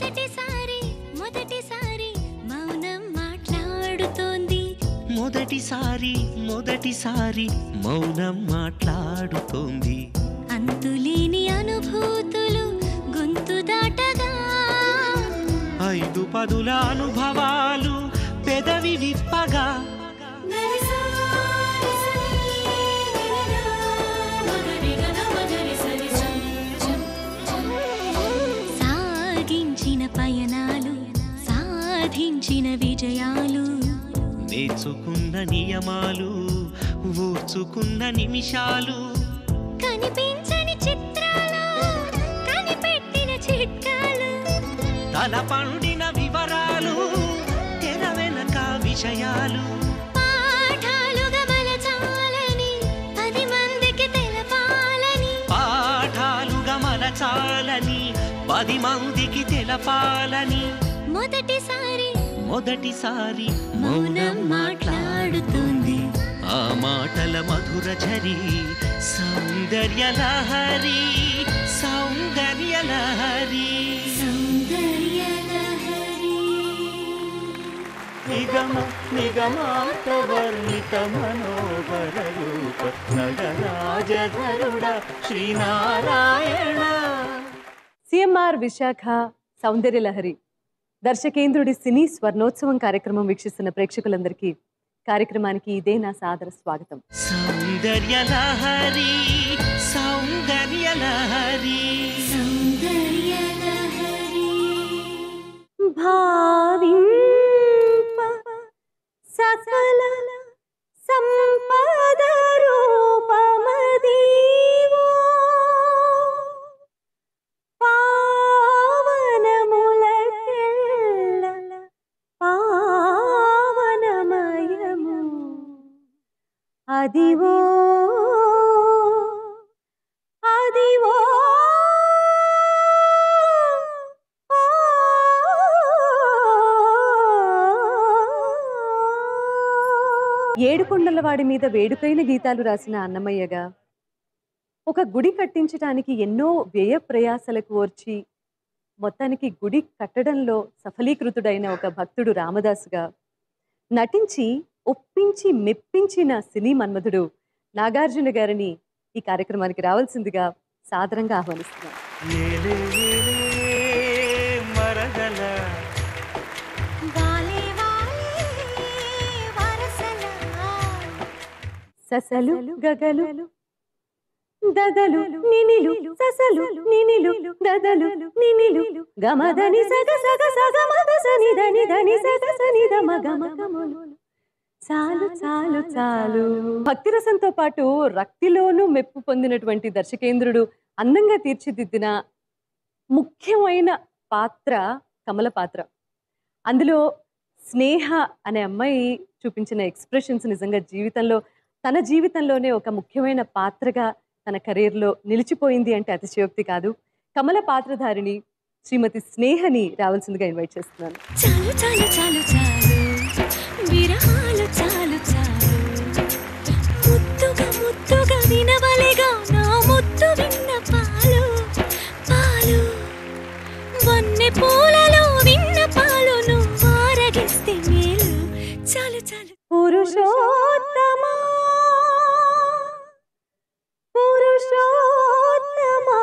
మొదటిసారి మొదటిసారి మౌనం మాట్లాడుతోంది మొదటిసారి మొదటిసారి మౌనం మాట్లాడుతోంది అంతులేని అనుభూతులు గొంతు దాటగా ఐదు పదుల అనుభవాలు పెదవి విప్పగా సాగించిన పయనాలు సాధించిన విజయాలు నేర్చుకున్న నియమాలు ఊర్చుకున్న నిమిషాలు కనిపించని చిత్రాలు కనిపెట్టిన చిట్కాలు తల పండిన వివరాలు తెర వెనక విషయాలు పాఠాలుగా మలచాలని పది మందికి తెలపాలని పాఠాలుగా మలచాలని పది మందికి తెలపాలని మొదటిసారి మొదటిసారి మౌనం మాట్లాడుతుంది ఆ మాటల మధుర ఝరి సౌందర్య లహరి సౌందర్య లహరి సౌందర్య లహరి నిగమ నిగమాత వర్ణిత మనోహర రూప నగరాజధరుడ శ్రీనారాయణ సిఎంఆర్ విశాఖ సౌందర్యలహరి దర్శకేంద్రుడి సినీ స్వర్ణోత్సవం కార్యక్రమం వీక్షిస్తున్న ప్రేక్షకులందరికీ కార్యక్రమానికి ఇదే నా సాదర స్వాగతం సౌందర్య లహరి సౌందర్య లహరి సౌందర్య లహరి భావింప సకల సంపద రూపమదీవో పావనములకెల్ల పావనమయము అదివో అదివో ఏడుకొండలవాడి మీద వేడుకైన గీతాలు రాసిన అన్నమయ్యగా ఒక గుడి కట్టించడానికి ఎన్నో వ్యయ ప్రయాసలకు ఓర్చి మొత్తానికి గుడి కట్టడంలో సఫలీకృతుడైన ఒక భక్తుడు రామదాసుగా నటించి ఒప్పించి మెప్పించిన సినీ మన్మధుడు నాగార్జున గారిని ఈ కార్యక్రమానికి రావాల్సిందిగా సాదరంగా ఆహ్వానిస్తున్నాను ఏలే ఏలే మరగల వాలే వాలే వరసల ససలు గగలు దదలు నినిలు ససలు నినిలు దదలు నినిలు గమదని సగ సగ సగ మద సని దని దని సగ సని దమ గమ గమలు చాలు చాలు చాలు భక్తి రసంతో పాటు రక్తిలోనూ మెప్పు పొందినటువంటి దర్శకేంద్రుడు అందంగా తీర్చిదిద్దిన ముఖ్యమైన పాత్ర కమల పాత్ర అందులో స్నేహ అనే అమ్మాయి చూపించిన ఎక్స్ప్రెషన్స్ నిజంగా జీవితంలో తన జీవితంలోనే ఒక ముఖ్యమైన పాత్రగా తన కెరీర్లో నిలిచిపోయింది అంటే అతిశయోక్తి కాదు కమల పాత్రధారిణి శ్రీమతి స్నేహని రావాల్సిందిగా ఇన్వైట్ చేస్తున్నాను చాలు చాలు చాలు చాలు విరహాలు చాలు చాలు ముద్దుగా ముద్దుగా వినవలెగా నా ముద్దు విన్న పాలు పాలు వన్నె పూలలో విన్న పాలు నువ్వు ఆరగిస్తే మేలు చాలు చాలు పురుషోత్తమా పురుషోత్తమా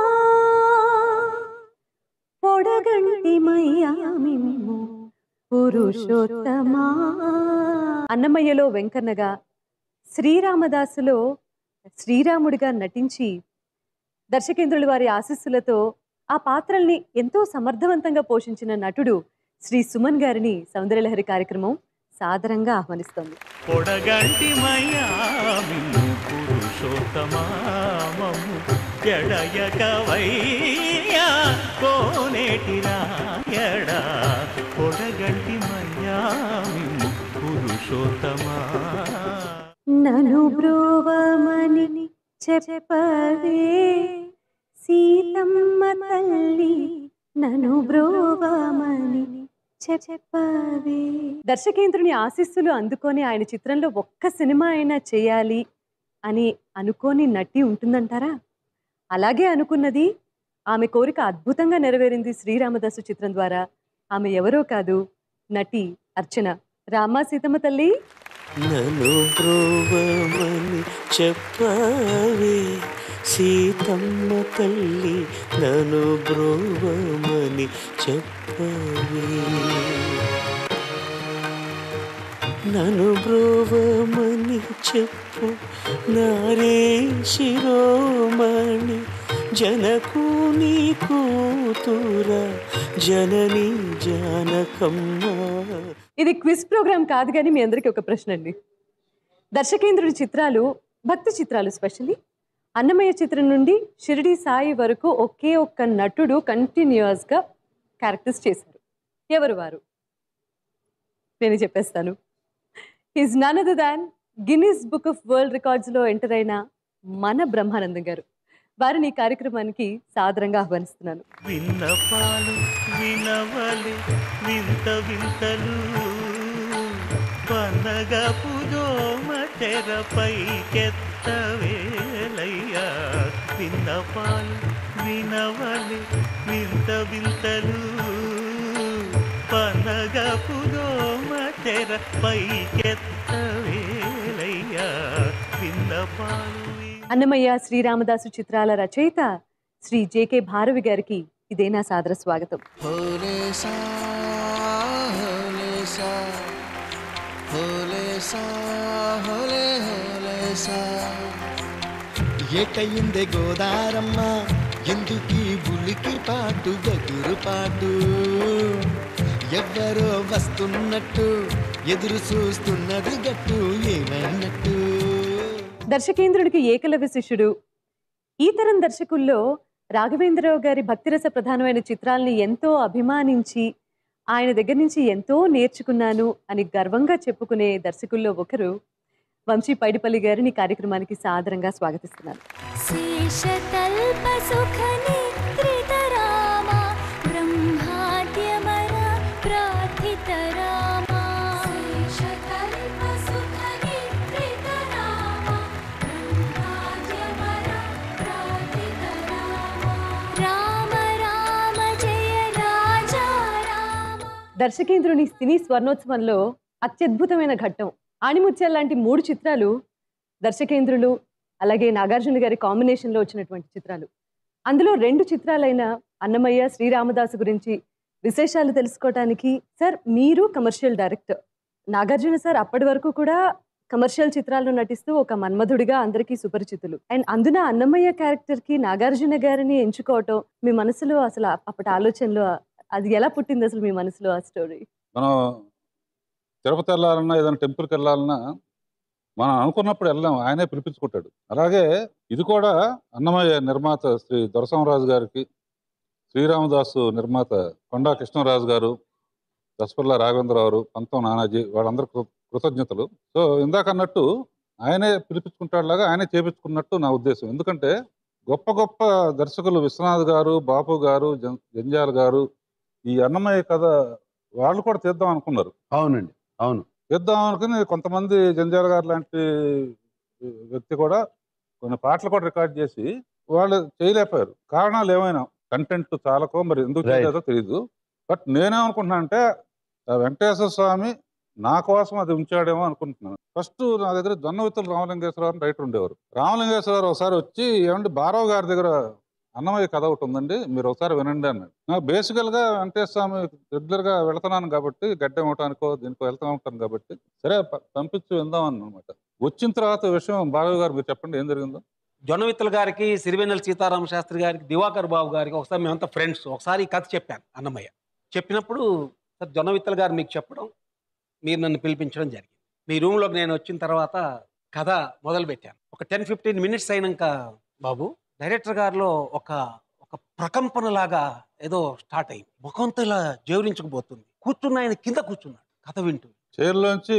పొడగంటి మయ్యామిమ్ము పురుషోత్తమా అన్నమయ్యలో వెంకన్నగా శ్రీరామదాసులో శ్రీరాముడిగా నటించి దర్శకేంద్రుల వారి ఆశీస్సులతో ఆ పాత్రల్ని ఎంతో సమర్థవంతంగా పోషించిన నటుడు శ్రీ సుమన్ గారిని సౌందర్యలహరి కార్యక్రమం సాదరంగా ఆహ్వానిస్తోంది పొడగంటి మయామిను పురుషోత్తమామము ఎడయక వయ్యా కోనేటి రాయడా పొడగంటి మయామిను పురుషోత్తమా నను బ్రోవమని చెప్పవే సీతమ్మ తల్లి నను బ్రోవమని చెప్పవే దర్శకేంద్రుని ఆశీస్సులు అందుకొని ఆయన చిత్రంలో ఒక్క సినిమా అయినా చేయాలి అని అనుకోని నటి ఉంటుందంటారా అలాగే అనుకున్నది ఆమె కోరిక అద్భుతంగా నెరవేరింది శ్రీరామదాసు చిత్రం ద్వారా ఆమె ఎవరో కాదు నటి అర్చన రామా సీతమ్మ తల్లి నన్ను బ్రోవమని చెప్పవే సీతమ్మ తల్లి నన్ను బ్రోవమని చెప్పవే నన్ను బ్రోవమని చెప్పు నారే శిరోమణి జనకు నీ కూతుర జనని జానకమ్మ ఇది క్విజ్ ప్రోగ్రామ్ కాదు కానీ మీ అందరికీ ఒక ప్రశ్న అండి దర్శకేంద్రుడి చిత్రాలు భక్తి చిత్రాలు స్పెషల్లీ అన్నమయ్య చిత్రం నుండి షిరిడి సాయి వరకు ఒకే ఒక్క నటుడు కంటిన్యూస్గా క్యారెక్టర్స్ చేశారు ఎవరు వారు నేను చెప్పేస్తాను is none other than Guinness book of world రికార్డ్స్లో ఎంటర్ అయిన మన బ్రహ్మానందం గారు వారిని ఈ కార్యక్రమానికి సాదరంగా ఆహ్వానిస్తున్నాను విన్నపాలు వినవలి వింత వింతలు పన్నగ పుజోమ తెరపై కెత్తవేలయ్యా విన్నపాలు వినవలి వింత వింతలు పన్నగ పుజోమ తెరపై కెత్తవేలయ్యా విన్నపాలు విన- అన్నమయ్య శ్రీరామదాసు చిత్రాల రచయిత శ్రీ జేకే భారవి గారికి ఇదే నా సాదర స్వాగతం హోలే సా హోలే సా హోలే సా హోలే హోలే సా ఏకయిందే గోదారమ్మ ఎందుకీ ఉలికి పాటు గగురు పాటు ఎవ్వరో వస్తున్నట్టు ఎదురు చూస్తున్నది గట్టు ఏమైనట్టు దర్శకేంద్రుడికి ఏకలవ్య శిష్యుడు ఈ తరం దర్శకుల్లో రాఘవేంద్రరావు గారి భక్తిరస ప్రధానమైన చిత్రాల్ని ఎంతో అభిమానించి ఆయన దగ్గర నుంచి ఎంతో నేర్చుకున్నాను అని గర్వంగా చెప్పుకునే దర్శకుల్లో ఒకరు వంశీ పైడిపల్లి గారిని ఈ కార్యక్రమానికి సాదరంగా స్వాగతిస్తున్నాను శేషకల్ప సుఖ నిద్రిత రామ బ్రహ్మాద్యమర ప్రార్థిత రామ శేషకల్ప సుఖ నిద్రిత రామ బ్రహ్మాద్యమర ప్రార్థిత రామ రామ రామ జయ రాజా రామ దర్శకేంద్రుని సినీ స్వర్ణోత్సవంలో అత్యద్భుతమైన ఘట్టం ఆణిముత్యాల లాంటి మూడు చిత్రాలు దర్శకేంద్రులు అలాగే నాగార్జున గారి కాంబినేషన్లో వచ్చినటువంటి చిత్రాలు అందులో రెండు చిత్రాలైన అన్నమయ్య శ్రీరామదాసు గురించి విశేషాలు తెలుసుకోవటానికి సార్ మీరు కమర్షియల్ డైరెక్టర్ నాగార్జున సార్ అప్పటి వరకు కూడా కమర్షియల్ చిత్రాల్లో నటిస్తూ ఒక మన్మధుడిగా అందరికీ సుపరిచితులు అండ్ అందున అన్నమయ్య క్యారెక్టర్ కి నాగార్జున గారిని ఎంచుకోవటం మీ మనసులో అసలు అప్పటి ఆలోచనలో అది ఎలా పుట్టింది అసలు మీ మనసులో ఆ స్టోరీ మనం తిరుపతి వెళ్ళాలన్నా ఏదైనా టెంపుల్కి వెళ్ళాలన్నా మనం అనుకున్నప్పుడు వెళ్ళాం ఆయనే పిలిపించుకుంటాడు అలాగే ఇది కూడా అన్నమయ్య నిర్మాత శ్రీ దొరసింహరాజు గారికి శ్రీరామదాసు నిర్మాత కొండా కృష్ణరాజు గారు దసపల్ల రాఘవేంద్రరావు పంతం నానాజీ వాళ్ళందరూ కృ- కృతజ్ఞతలు సో ఇందాక అన్నట్టు ఆయనే పిలిపించుకుంటాడులాగా ఆయనే చేపించుకున్నట్టు నా ఉద్దేశం ఎందుకంటే గొప్ప గొప్ప దర్శకులు విశ్వనాథ్ గారు బాపు గారు జం- జంజాల్ గారు ఈ అన్నమయ్య కథ వాళ్ళు కూడా తీద్దాం అనుకున్నారు అవునండి అవును తీద్దాం అనుకుని కొంతమంది జంజాల గారు లాంటి వ్యక్తి కూడా కొన్ని పాటలు కూడా రికార్డ్ చేసి వాళ్ళు చేయలేకపోయారు కారణాలు ఏమైనా కంటెంట్ చాలకో మరి ఎందుకు Right. చేయలేదో తెలియదు బట్ నేనేమనుకుంటున్నా అంటే ఆ వెంకటేశ్వర స్వామి నా కోసం అది ఉంచాడేమో అనుకుంటున్నాను ఫస్ట్ నా దగ్గర జొన్నవిత్తుల రామలింగేశ్వరరావు అని రైటర్ ఉండేవారు రామలింగేశ్వరరావు ఒకసారి వచ్చి ఏమంటే బారావు గారి దగ్గర అన్నమయ్య కథ ఒకటి ఉందండి మీరు ఒకసారి వినండి అన్నాడు నాకు బేసికల్ గా వెంకటేశ్వర స్వామి రెగ్యులర్ గా వెళుతున్నాను కాబట్టి గడ్డం ఇవ్వటానికో దీనికో వెళ్తా ఉంటాను కాబట్టి సరే ప- పంపించి విందాం అన్నమాట వచ్చిన తర్వాత విషయం బాలయ్య గారు మీరు చెప్పండి ఏం జరిగిందో జొన్నవిత్తల గారికి సిరివెన్నెల సీతారామ శాస్త్రి గారికి దివాకర్ బాబు గారికి ఒకసారి మేమంతా ఫ్రెండ్స్ ఒకసారి ఈ కథ చెప్పాను అన్నమయ్య చెప్పినప్పుడు సార్ జొన్నవిత్తల గారు మీకు చెప్పడం మీరు నన్ను పిలిపించడం జరిగింది మీ రూమ్లోకి నేను వచ్చిన తర్వాత కథ మొదలు పెట్టాను ఒక టెన్ ఫిఫ్టీన్ మినిట్స్ అయినాక బాబు డైరెక్టర్ గారిలో ఒక ఒక ప్రకంపన లాగా ఏదో స్టార్ట్ అయింది ముఖంతో ఇలా జేవరించుకుపోతుంది కూర్చున్న ఆయన కింద కూర్చున్నాడు కథ వింటూ చైర్లోంచి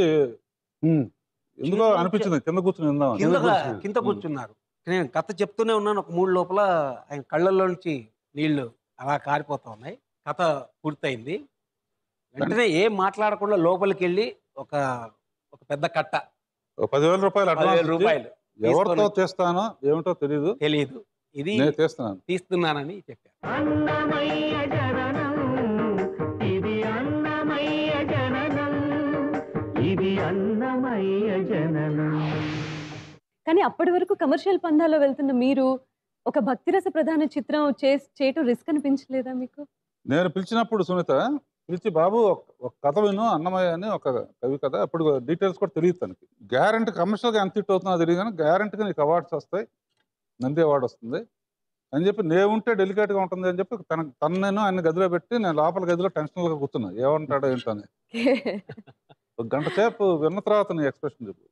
ఎందుకో అనిపించింది కింద కూర్చుని విందాం అని. కింద కూర్చుని. కింద కూర్చున్నారు నేను కథ చెప్తూనే ఉన్నాను ఒక మూడు లోపల ఆయన కళ్ళల్లోంచి నీళ్లు అలా కారిపోతా ఉన్నాయి కథ పూర్తయింది వెంటనే ఏం మాట్లాడకుండా లోపలికి వెళ్ళి ఒక ఒక పెద్ద కట్ట ఓ పదివేల రూపాయలు పదివేల అడ్వాన్స్ ఇచ్చి రూపాయలు ఎవరితో తీసుకొని- తీస్తానో ఏమిటో తెలియదు తెలియదు ఇది నేను తీస్తున్నాను తీస్తున్నానని చెప్పారు అన్నమయ్య జననం ఇది అన్నమయ్య జననం ఇది అన్నమయ్య జననం కానీ అప్పటి వరకు కమర్షియల్ పందాలో వెళ్తున్న మీరు ఒక భక్తిరస ప్రధాన చిత్రం చేస్- చేయటం రిస్క్ అనిపించలేదా మీకు నేను పిలిచినప్పుడు సునీత పిలిచి బాబు ఒక- ఒక కథ విను అన్నమయ్య అని ఒక కవి కథ అప్పుడు డీటెయిల్స్ కూడా తెలియదు తనకి గ్యారంటీ కమర్షియల్గా ఎంత హిట్ అవుతుందో తెలియదు కానీ గ్యారంటీగా నీకు అవార్డ్స్ వస్తాయి నంది అవార్డు వస్తుంది అని చెప్పి నేను ఉంటే డెలికేట్గా ఉంటుంది అని చెప్పి తన తను నేను ఆయన గదిలో పెట్టి నేను లోపల గదిలో టెన్షన్గా కూర్చున్నా ఏమంటాడో ఏంటో అని ఒక గంట సేపు విన్న తర్వాత నీ ఎక్స్ప్రెషన్ చెప్పు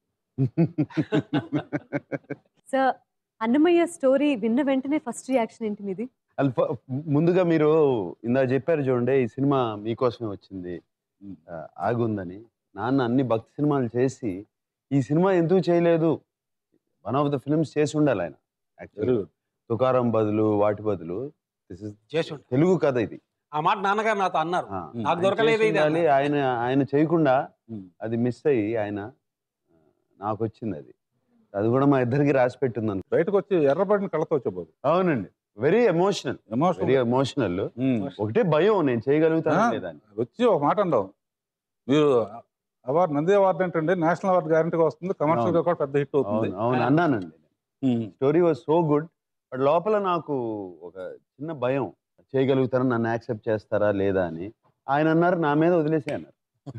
సార్ అన్నమయ్య స్టోరీ విన్న వెంటనే ఫస్ట్ రియాక్షన్ ఏంటి మీది అది ఫ- ముందుగా మీరు ఇందాక చెప్పారు చూడండి ఈ సినిమా మీకోసమే వచ్చింది ఆ, ఆగుందని నాన్న అన్ని భక్తి సినిమాలు చేసి ఈ సినిమా ఎందుకు చేయలేదు వన్ ఆఫ్ ద ఫిల్మ్స్ చేసి ఉండాలి ఆయన వెరీ యాక్చువల్లీ గుడ్ తుకారం బదులు వాటి బదులు దిస్ ఇస్ చేసి ఉంటారు. తెలుగు కథ ఇది ఆ మాట నాన్నగారు నాతో అన్నారు ఆ, నాకు ఆయన దొరకలేదు చేసి ఇది ఉండాలి. అన్నారు. ఆయన ఆయన చేయకుండా ఉమ్. అది మిస్ అయ్యి ఆయన ఆ, నాకు వచ్చింది అది అది కూడా మా ఇద్దరికి రాసి పెట్టింది అనుకో బయటకు వచ్చి ఎర్రబడిన కళ్ళతో వచ్చే బాబు అవునండి very emotional very emotion emotional ఒకటే భయం నేను చేయగలుగుతాను ఆ? లేదని వచ్చి ఒక మాట అందాం మీరు అవార్డు నంది అవార్డు ఏంటంటే నేషనల్ అవార్డు గ్యారంటీగా వస్తుంది కమర్షియల్ గా కూడా పెద్ద హిట్ అవుతుంది అవును అవును అన్నానండి um. Story was so good but లోపల నాకు ఒక చిన్న భయం చేయగలుగుతారా నన్ను యాక్సెప్ట్ చేస్తారా లేదా అని ఆయన అన్నారు నా మీద వదిలేసే అన్నారు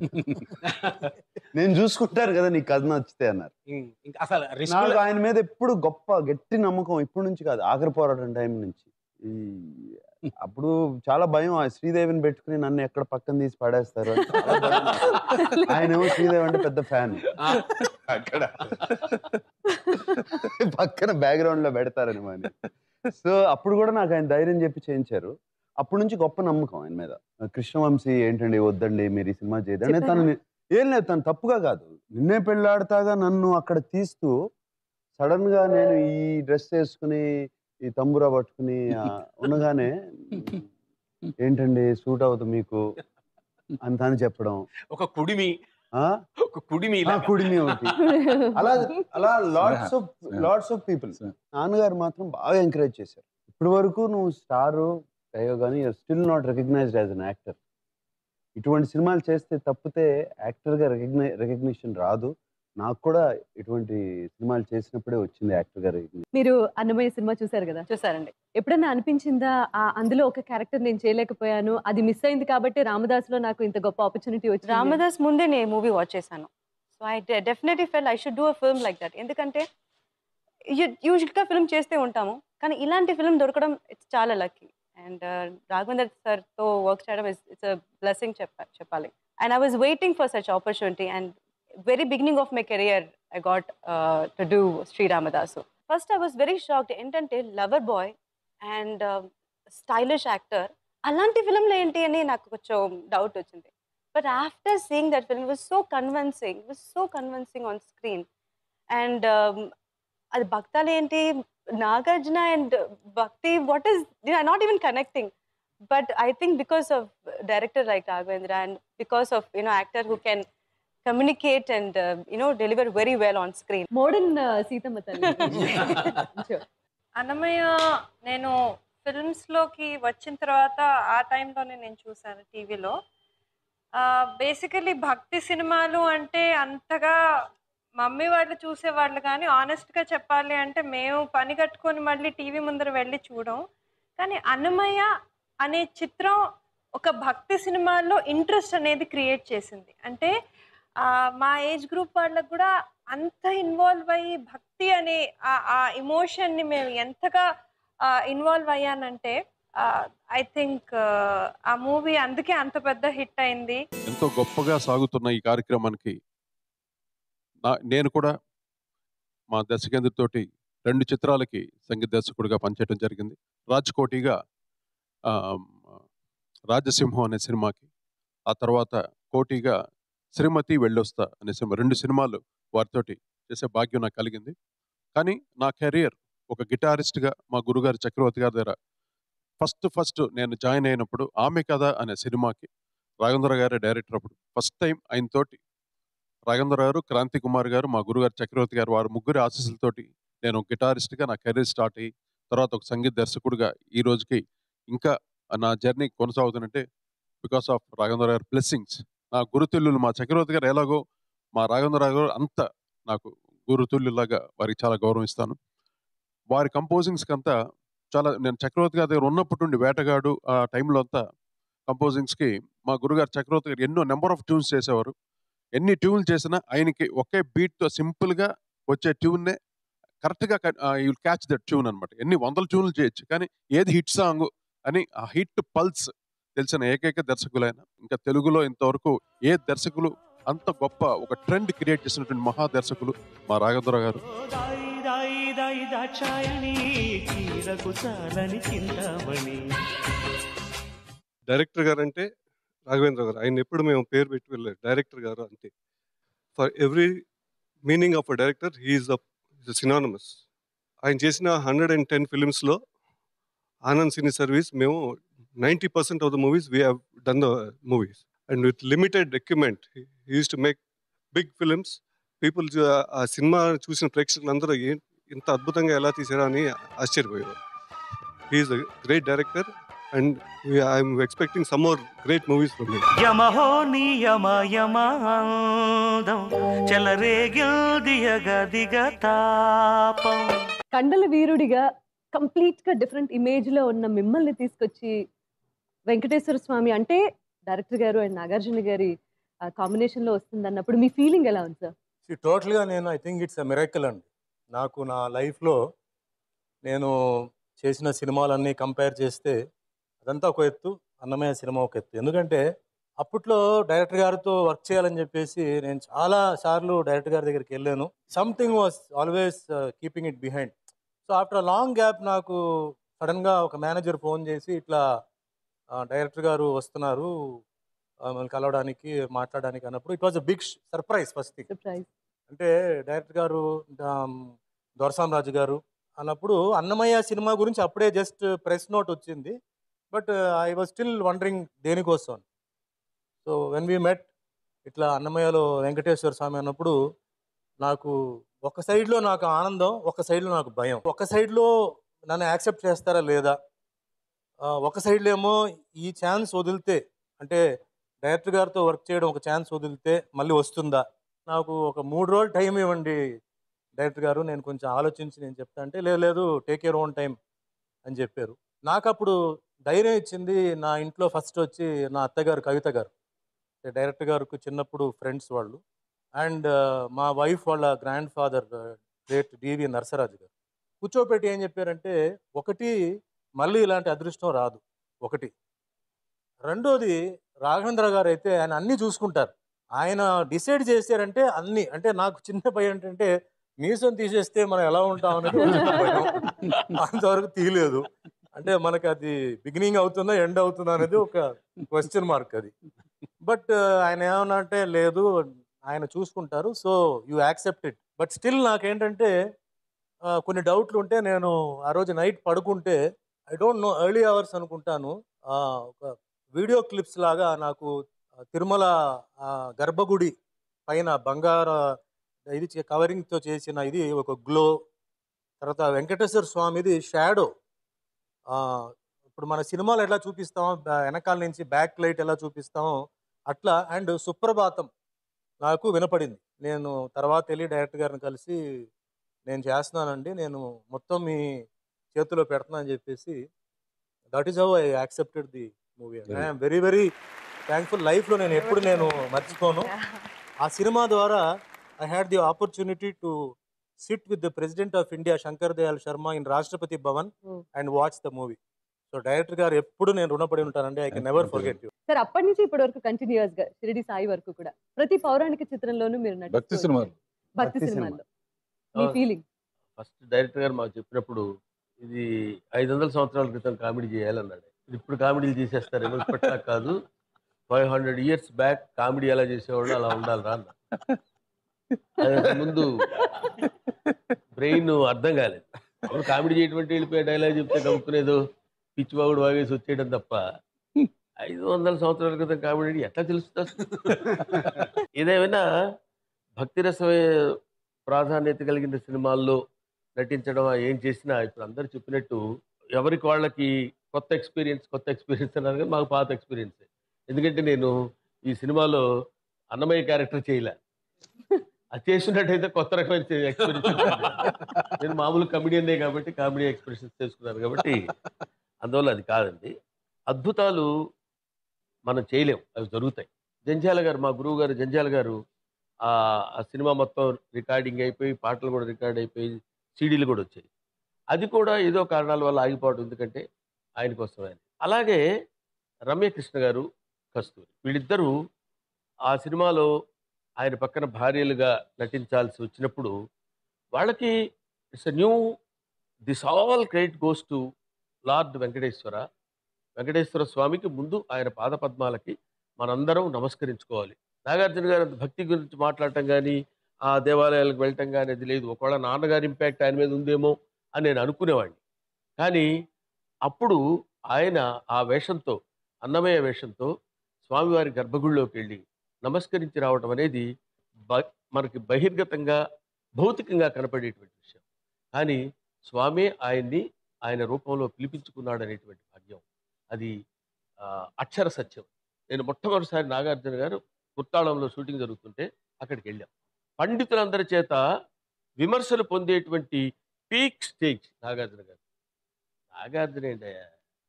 నేను చూసుకుంటాను కదా నీకు కథ నచ్చితే అన్నారు ఇం- ఇంకా అసలు రిస్క్ నాకు ఆయన మీద ఎప్పుడు గొప్ప గట్టి నమ్మకం ఇప్పటి నుంచి కాదు ఆఖరి పోరాటం టైం నుంచి ఈ అప్పుడు చాలా భయం ఆ శ్రీదేవిని పెట్టుకుని నన్ను ఎక్కడ పక్కన తీసి పడేస్తారు అని చాలా భయం. ఆయన ఏమో శ్రీదేవి అంటే పెద్ద ఫ్యాన్ అక్కడ పక్కన బ్యాక్గ్రౌండ్ లో పెడతారని మరి సో అప్పుడు కూడా నాకు ఆయన ధైర్యం చెప్పి చేయించారు అప్పటి నుంచి గొప్ప నమ్మకం ఆయన మీద కృష్ణవంశీ ఏంటండి వద్దండి మీరు ఈ సినిమా చేయదండి చెప్పారా? తను ఏం లేదు తను తప్పుగా కాదు నిన్నే పెళ్ళాడతాగా నన్ను అక్కడ తీస్తూ సడన్ గా నేను ఈ డ్రెస్ వేసుకుని ఈ తంబురా పట్టుకుని ఆ, ఉండగానే ఏంటండి సూట్ అవుతుంది మీకు అంత అని చెప్పడం ఒక కుడిమి ఆ? ఒక కుడిమి ఆ, ఇలా. కుడిమి ఒకటి అలా అలా lots of lots of people Sneha. నాన్నగారు మాత్రం బాగా ఎంకరేజ్ చేశారు ఇప్పటి వరకు నువ్వు స్టార్ అయ్యో కానీ still not recognized as an actor ఇటువంటి సినిమాలు చేస్తే తప్పితే యాక్టర్గా రికగ్నై రికగ్నిషన్ రాదు నాకు కూడా ఇటువంటి సినిమాలు చేసినప్పుడే వచ్చింది యాక్టర్గా రికగ్నిషన్ మీరు అన్నమయ్య సినిమా చూసారు కదా చూసారండి ఎప్పుడన్నా అనిపించిందా ఆ అందులో ఒక క్యారెక్టర్ నేను చేయలేకపోయాను అది మిస్ అయింది కాబట్టి రామదాస్ లో నాకు ఇంత గొప్ప ఆపర్చునిటీ వచ్చింది రామదాస్ ముందే నేను మూవీ వాచ్ చేశాను so I definitely felt I should do a film like that ఎందుకంటే యూజువల్గా ఫిల్మ్ చేస్తే ఉంటాము కానీ ఇలాంటి ఫిల్మ్ దొరకడం ఇట్స్ చాలా లక్కీ అండ్ రాఘవేందర్ సార్తో వర్క్ చేయడం ఇట్స్ బ్లెస్సింగ్ చెప్ప చెప్పాలి and I was waiting for such opportunity and very beginning of my career I got to do Shri Ramadasu first I was very shocked ఏంటంటే lover boy and stylish actor అలాంటి ఫిల్మ్లు ఏంటి అని నాకు కొంచెం డౌట్ వచ్చింది but after seeing that film was so convincing was so convincing on screen and అది భక్తాలు ఏంటి Nagarjuna and bhakti what is not even connecting but I think because of director like Raghavendra and because of you know actor who can communicate and you know deliver very well on screen modern Seethamma తల్లి Sure. Annamayya నేను ఫిల్మ్స్లోకి వచ్చిన తర్వాత ఆ టైంలోనే నేను చూశాను టీవీలో బేసికలీ భక్తి సినిమాలు అంటే అంతగా మమ్మీ వాళ్ళు చూసేవాళ్ళు కానీ ఆనెస్ట్గా చెప్పాలి అంటే మేము పని కట్టుకొని మళ్ళీ టీవీ ముందర వెళ్ళి చూడం కానీ అన్నమయ్య అనే చిత్రం ఒక భక్తి సినిమాల్లో ఇంట్రెస్ట్ అనేది క్రియేట్ చేసింది అంటే ఆ, మా ఏజ్ గ్రూప్ వాళ్ళకు కూడా అంత ఇన్వాల్వ్ అయ్యి భక్తి అనే ఆ- ఆ ఎమోషన్ని మేము ఎంతగా ఇన్వాల్వ్ అయ్యానంటే ఐ థింక్ ఆ మూవీ అందుకే అంత పెద్ద హిట్ అయింది ఎంతో గొప్పగా సాగుతున్న ఈ కార్యక్రమానికి నా నేను కూడా మా దర్శకేంద్రతోటి రెండు చిత్రాలకి సంగీత దర్శకుడిగా పనిచేయడం జరిగింది రాజ్కోటిగా ఆ, రాజసింహం అనే సినిమాకి ఆ తర్వాత కోటిగా శ్రీమతి వెళ్ళొస్తా అనే సినిమా రెండు సినిమాలు వారితోటి చేసే భాగ్యం నాకు కలిగింది కానీ నా కెరియర్ ఒక గిటారిస్ట్గా మా గురుగారు చక్రవర్తి గారి దగ్గర ఫస్ట్ ఫస్ట్ నేను జాయిన్ అయినప్పుడు ఆమె కథ అనే సినిమాకి రాఘవేంద్ర గారే డైరెక్టర్ అప్పుడు ఫస్ట్ టైం ఆయనతోటి రాఘవేంద్ర గారు క్రాంతి కుమార్ గారు మా గురుగారు చక్రవర్తి గారు వారు ముగ్గురి ఆశీస్సులతోటి నేను గిటారిస్ట్గా నా కెరీర్ స్టార్ట్ అయ్యి తర్వాత ఒక సంగీత దర్శకుడిగా ఈ రోజుకి ఇంకా నా జర్నీ కొనసాగుతుందంటే బికాస్ ఆఫ్ రాఘవేంద్ర గారి బ్లెస్సింగ్స్ నా గురుతుల్యులు మా చక్రవర్తి గారు ఎలాగో మా రాఘవేంద్ర గారు అంత నాకు గురుతుల్యులాగా వారికి చాలా గౌరవిస్తాను వారి కంపోజింగ్స్కి అంతా చాలా నేను చక్రవర్తి గారి దగ్గర ఉన్నప్పటి నుండి వేటగాడు ఆ టైంలో అంతా కంపోజింగ్స్కి మా గురుగారు చక్రవర్తి గారు ఎన్నో నెంబర్ ఆఫ్ ట్యూన్స్ చేసేవారు ఎన్ని ట్యూన్లు చేసినా ఆయనకి ఒకే బీట్తో సింపుల్గా వచ్చే ట్యూన్నే కరెక్ట్గా యూ క్యాచ్ దట్ ట్యూన్ అనమాట ఎన్ని వందల ట్యూన్లు చేయొచ్చు కానీ ఏది హిట్ సాంగ్ అని ఆ హిట్ పల్స్ తెలిసిన ఏకైక దర్శకులైన ఇంకా తెలుగులో ఇంతవరకు ఏ దర్శకులు అంత గొప్ప ఒక ట్రెండ్ క్రియేట్ చేసినటువంటి మహా దర్శకులు మా రాఘవేంద్ర గారు దాయి దాయి దాయి దాచాయని చీరకు చాలని చింతామణి డైరెక్టర్ గారు అంటే రాఘవేంద్ర గారు ఆయన ఎప్పుడు మేము పేరు పెట్టి వెళ్ళలేదు డైరెక్టర్ గారు అంతే for every meaning of a director he's a synonymous ఆయన చేసిన హండ్రెడ్ అండ్ టెన్ ఫిలిమ్స్లో ఆనంద్ సినీ సర్వీస్ మేము ninety percent of the movies we have done the movies and with limited equipment use to make big films people ఆ సినిమా చూసిన ప్రేక్షకులందరూ ఏ ఇంత అద్భుతంగా ఎలా తీసారా అని ఆశ్చర్యపోయారు he's a great director and I'm expecting some more great movies from him యమహో నియమ యమాందం చెలరేగిల్దియగ దిగ తాపం కండల వీరుడిగా కంప్లీట్ గా డిఫరెంట్ ఇమేజ్ లో ఉన్న మిమ్మల్ని తీసుకొచ్చి వెంకటేశ్వర స్వామి అంటే డైరెక్టర్ గారు అండ్ నాగార్జున గారి కాంబినేషన్ లో వస్తుంది అన్నప్పుడు మీ ఫీలింగ్ ఎలా ఉంది సార్ టోటల్గా నేను I think it's a miracle అండి నాకు నా లైఫ్లో నేను చేసిన సినిమాలన్నీ కంపేర్ చేస్తే అదంతా ఒక ఎత్తు అన్నమయ్య సినిమా ఒక ఎత్తు ఎందుకంటే అప్పట్లో డైరెక్టర్ గారితో వర్క్ చేయాలని చెప్పేసి నేను చాలా సార్లు డైరెక్టర్ గారి దగ్గరికి వెళ్ళాను something was always keeping it behind so after long gap నాకు సడన్గా ఒక మేనేజర్ ఫోన్ చేసి ఇట్లా డైరెక్టర్ గారు వస్తున్నారు ఆ, మిమ్మల్ని కలవడానికి మాట్లాడడానికి అన్నప్పుడు it was a big surprise first thing surprise అంటే డైరెక్టర్ గారు ఆమ్, దొరసాం రాజు గారు అన్నప్పుడు అన్నమయ్య సినిమా గురించి అప్పుడే జస్ట్ ప్రెస్ నోట్ వచ్చింది but I was still wondering దేనికోసం సో వెన్ వీ మెట్ ఇట్లా అన్నమయ్యలో వెంకటేశ్వర స్వామి అన్నప్పుడు నాకు ఒక సైడ్లో నాకు ఆనందం ఒక సైడ్లో నాకు భయం ఒక సైడ్లో నన్ను యాక్సెప్ట్ చేస్తారా లేదా ఆ, ఒక సైడ్లో ఏమో ఈ ఛాన్స్ వదిలితే అంటే డైరెక్టర్ గారితో వర్క్ చేయడం ఒక ఛాన్స్ వదిలితే మళ్ళీ వస్తుందా నాకు ఒక మూడు రోజులు టైం ఇవ్వండి డైరెక్టర్ గారు నేను కొంచెం ఆలోచించి నేను చెప్తా అంటే లేదు లేదు టేక్ యూర్ ఓన్ టైం అని చెప్పారు నాకు అప్పుడు ధైర్యం ఇచ్చింది నా ఇంట్లో ఫస్ట్ వచ్చి నా అత్తగారు కవిత గారు డైరెక్టర్ గారికి చిన్నప్పుడు ఫ్రెండ్స్ వాళ్ళు అండ్ మా వైఫ్ వాళ్ళ grand father great DV Narasaraju గారు కూర్చోపెట్టి ఏం చెప్పారంటే ఒకటి మళ్ళీ ఇలాంటి అదృష్టం రాదు ఒకటి రెండోది రాఘవేంద్ర గారు అయితే ఆయన అన్నీ చూసుకుంటారు ఆయన డిసైడ్ చేశారంటే అన్ని అంటే నాకు చిన్న భయం ఏంటంటే మీసం తీసేస్తే మనం ఎలా ఉంటాం అనేది ఒక చిన్న భయం అంతవరకు తీయలేదు అంటే మనకి అది బిగినింగ్ అవుతుందా ఎండ్ అవుతుందా అనేది ఒక క్వశ్చన్ మార్క్ అది బట్ ఆయన ఏమన్నా అంటే లేదు ఆయన చూసుకుంటారు so you accept it but still నాకేంటంటే ఆ, కొన్ని డౌట్లు ఉంటే నేను ఆ రోజు నైట్ పడుకుంటే I don't know early hours అనుకుంటాను ఆ, ఒక వీడియో క్లిప్స్ లాగా నాకు ఆ, తిరుమల ఆ, గర్భగుడి పైన బంగార ఇది చే- covering తో చేసిన ఇది ఒక గ్లో తర్వాత వెంకటేశ్వర స్వామిది షాడో ఇప్పుడు మన సినిమాలు ఎలా చూపిస్తామో బా- వెనకాల నుంచి బ్యాక్ లైట్ ఎలా చూపిస్తామో అట్లా అండ్ సుప్రభాతం నాకు వినపడింది నేను తర్వాత వెళ్ళి డైరెక్టర్ గారిని కలిసి నేను చేస్తున్నానండి నేను మొత్తం మీ చేతిలో పెడుతున్నా అని చెప్పేసి that is how I accepted the movie I'm very very thankful లైఫ్లో నేను ఎప్పుడు నేను మర్చిపోను ఆ సినిమా ద్వారా I had the opportunity to sit with the president of India Shankar Dayal Sharma in Rashtrapati Bhavan and watch the movie so director గారు ఎప్పుడు నేను రుణపడి ఉంటానండి I can never forget you sir అప్పటి నుంచి ఇప్పటి వరకు కంటిన్యూస్ గా షిరిడి సాయి వరకు కూడా ప్రతి పౌరాణిక చిత్రంలోనూ మీరు నటిస్తూ భక్తి సినిమాలు. వచ్చారు. భక్తి భక్తి సినిమాల్లో మీ ఫీలింగ్ ఫస్ట్ డైరెక్టర్ గారు మాకు చెప్పినప్పుడు ఇది ఐదు వందల సంవత్సరాల క్రితం కామెడీ చేయాలన్నాడు ఇది ఇప్పుడు కామెడీలు చేసేస్తారు ఎవరు ఇప్పట్లా కాదు five hundred years back comedy ఎలా చేసేవాళ్ళు అలా ఉండాలిరా అన్న అది ముందు బ్రెయిన్ అర్థం కాలేదు అప్పుడు కామెడీ చేయటువంటి వెళ్ళిపోయే డైలాగ్ చెప్తే కనుక్కునేదో పిచ్చి బాగుడు వాగేసి వచ్చేయడం తప్ప ఐదు వందల సంవత్సరాల క్రితం కామెడీ ఎట్లా తెలుస్తుంది అసలు? ఏదేమైనా భక్తి రసమే ప్రాధాన్యత కలిగిన సినిమాల్లో నటించడం ఏం చేసినా ఇప్పుడు అందరు చెప్పినట్టు ఎవరికి వాళ్ళకి కొత్త ఎక్స్పీరియన్స్ కొత్త ఎక్స్పీరియన్స్ అన్నారు కానీ మాకు పాత ఎక్స్పీరియన్స్ ఎందుకంటే నేను ఈ సినిమాలో అన్నమయ్య క్యారెక్టర్ చేయలే అది చేసినట్టయితే కొత్త రకమైన ఎక్స్పీరియన్స్ నేను మామూలు కమెడియన్నే కాబట్టి కామెడీ ఎక్స్ప్రెషన్స్ చేసుకున్నాను కాబట్టి అందువల్ల అది కాదండి అద్భుతాలు మనం చేయలేం అవి జరుగుతాయి జంజాల గారు మా గురువు గారు జంజాల గారు ఆ ఆ సినిమా మొత్తం రికార్డింగ్ అయిపోయి పాటలు కూడా రికార్డ్ అయిపోయి సీడీలు కూడా వచ్చాయి అది కూడా ఏదో కారణాల వల్ల ఆగిపోవడం ఎందుకంటే ఆయన కోసమే అలాగే రమ్యకృష్ణ గారు కస్తూరి వీళ్ళిద్దరూ ఆ సినిమాలో ఆయన పక్కన భార్యలుగా నటించాల్సి వచ్చినప్పుడు వాళ్ళకి it's a new this all credit goes to lord Venkateswara Venkateswara స్వామికి ముందు ఆయన పాదపద్మాలకి మనందరం నమస్కరించుకోవాలి నాగార్జున గారు అంత భక్తి గురించి మాట్లాడటం కానీ ఆ దేవాలయాలకు వెళ్ళటం కానీ అది లేదు ఒకవేళ నాన్నగారి ఇంపాక్ట్ ఆయన మీద ఉందేమో అని నేను అనుకునేవాడిని కానీ అప్పుడు ఆయన ఆ వేషంతో అన్నమయ్య వేషంతో స్వామివారి గర్భగుడిలోకి వెళ్ళి నమస్కరించి రావటం అనేది బ మనకి బహిర్గతంగా భౌతికంగా కనపడేటువంటి విషయం కానీ స్వామి ఆయన్ని ఆయన రూపంలో పిలిపించుకున్నాడు అనేటువంటి భాగ్యం అది ఆ, అక్షర సత్యం నేను మొట్టమొదటిసారి నాగార్జున గారు కుర్తాళంలో షూటింగ్ జరుగుతుంటే అక్కడికి వెళ్ళాం పండితులందరి చేత విమర్శలు పొందేటువంటి పీక్ స్టేజ్ నాగార్జున గారు నాగార్జున ఏంటయ్యా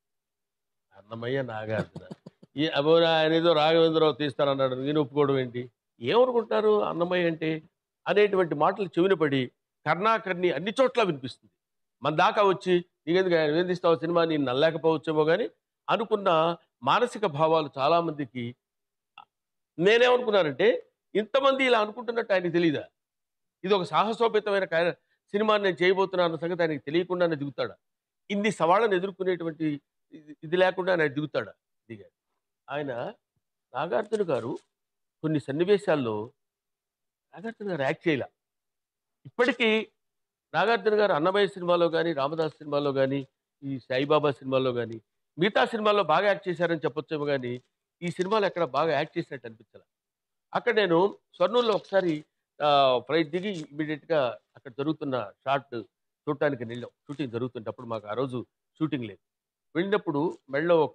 అన్నమయ్య నాగార్జున ఈ అబో ఆయన ఏదో రాఘవేంద్రరావు తీస్తారన్నాడు నేను ఒప్పుకోవడం ఏంటి ఏమనుకుంటారు అన్నమయ్య అంటే అనేటువంటి మాటలు చెవిన పడి కర్ణాకర్ణి అన్ని చోట్ల వినిపిస్తుంది మన దాకా వచ్చి నీకెందుకు ఆయన ఏం తీస్తావు సినిమా నేను నల్లలేకపోవచ్చేమో కానీ అనుకున్న మానసిక భావాలు చాలామందికి నేనేమనుకున్నానంటే ఇంతమంది ఇలా అనుకుంటున్నట్టు ఆయనకి తెలియదా ఇది ఒక సాహసోపేతమైన కార్య సినిమాని నేను చేయబోతున్నాను అన్న సంగతి ఆయనకి తెలియకుండానే దిగుతాడా ఇన్ని సవాళ్ళను ఎదుర్కొనేటువంటి ఇది- ఇది లేకుండా ఆయన దిగుతాడా దిగాడు ఆయన నాగార్జున గారు కొన్ని సన్నివేశాల్లో నాగార్జున గారు యాక్ట్ చేయలే ఇప్పటికీ నాగార్జున గారు అన్నమయ్య సినిమాలో కానీ రామదాస్ సినిమాలో కానీ ఈ సాయిబాబా సినిమాలో కానీ మిగతా సినిమాల్లో బాగా యాక్ట్ చేశారని చెప్పొచ్చేమో కానీ ఈ సినిమాలో ఎక్కడ బాగా యాక్ట్ చేసినట్టు అనిపించాల అక్కడ నేను స్వర్ణూరులో ఒకసారి ఫ్లైట్ దిగి ఇమీడియట్గా అక్కడ జరుగుతున్న షార్ట్ చూడటానికి వెళ్ళాం షూటింగ్ జరుగుతుంటే అప్పుడు మాకు ఆ రోజు షూటింగ్ లేదు వెళ్ళినప్పుడు మెళ్ళో ఒక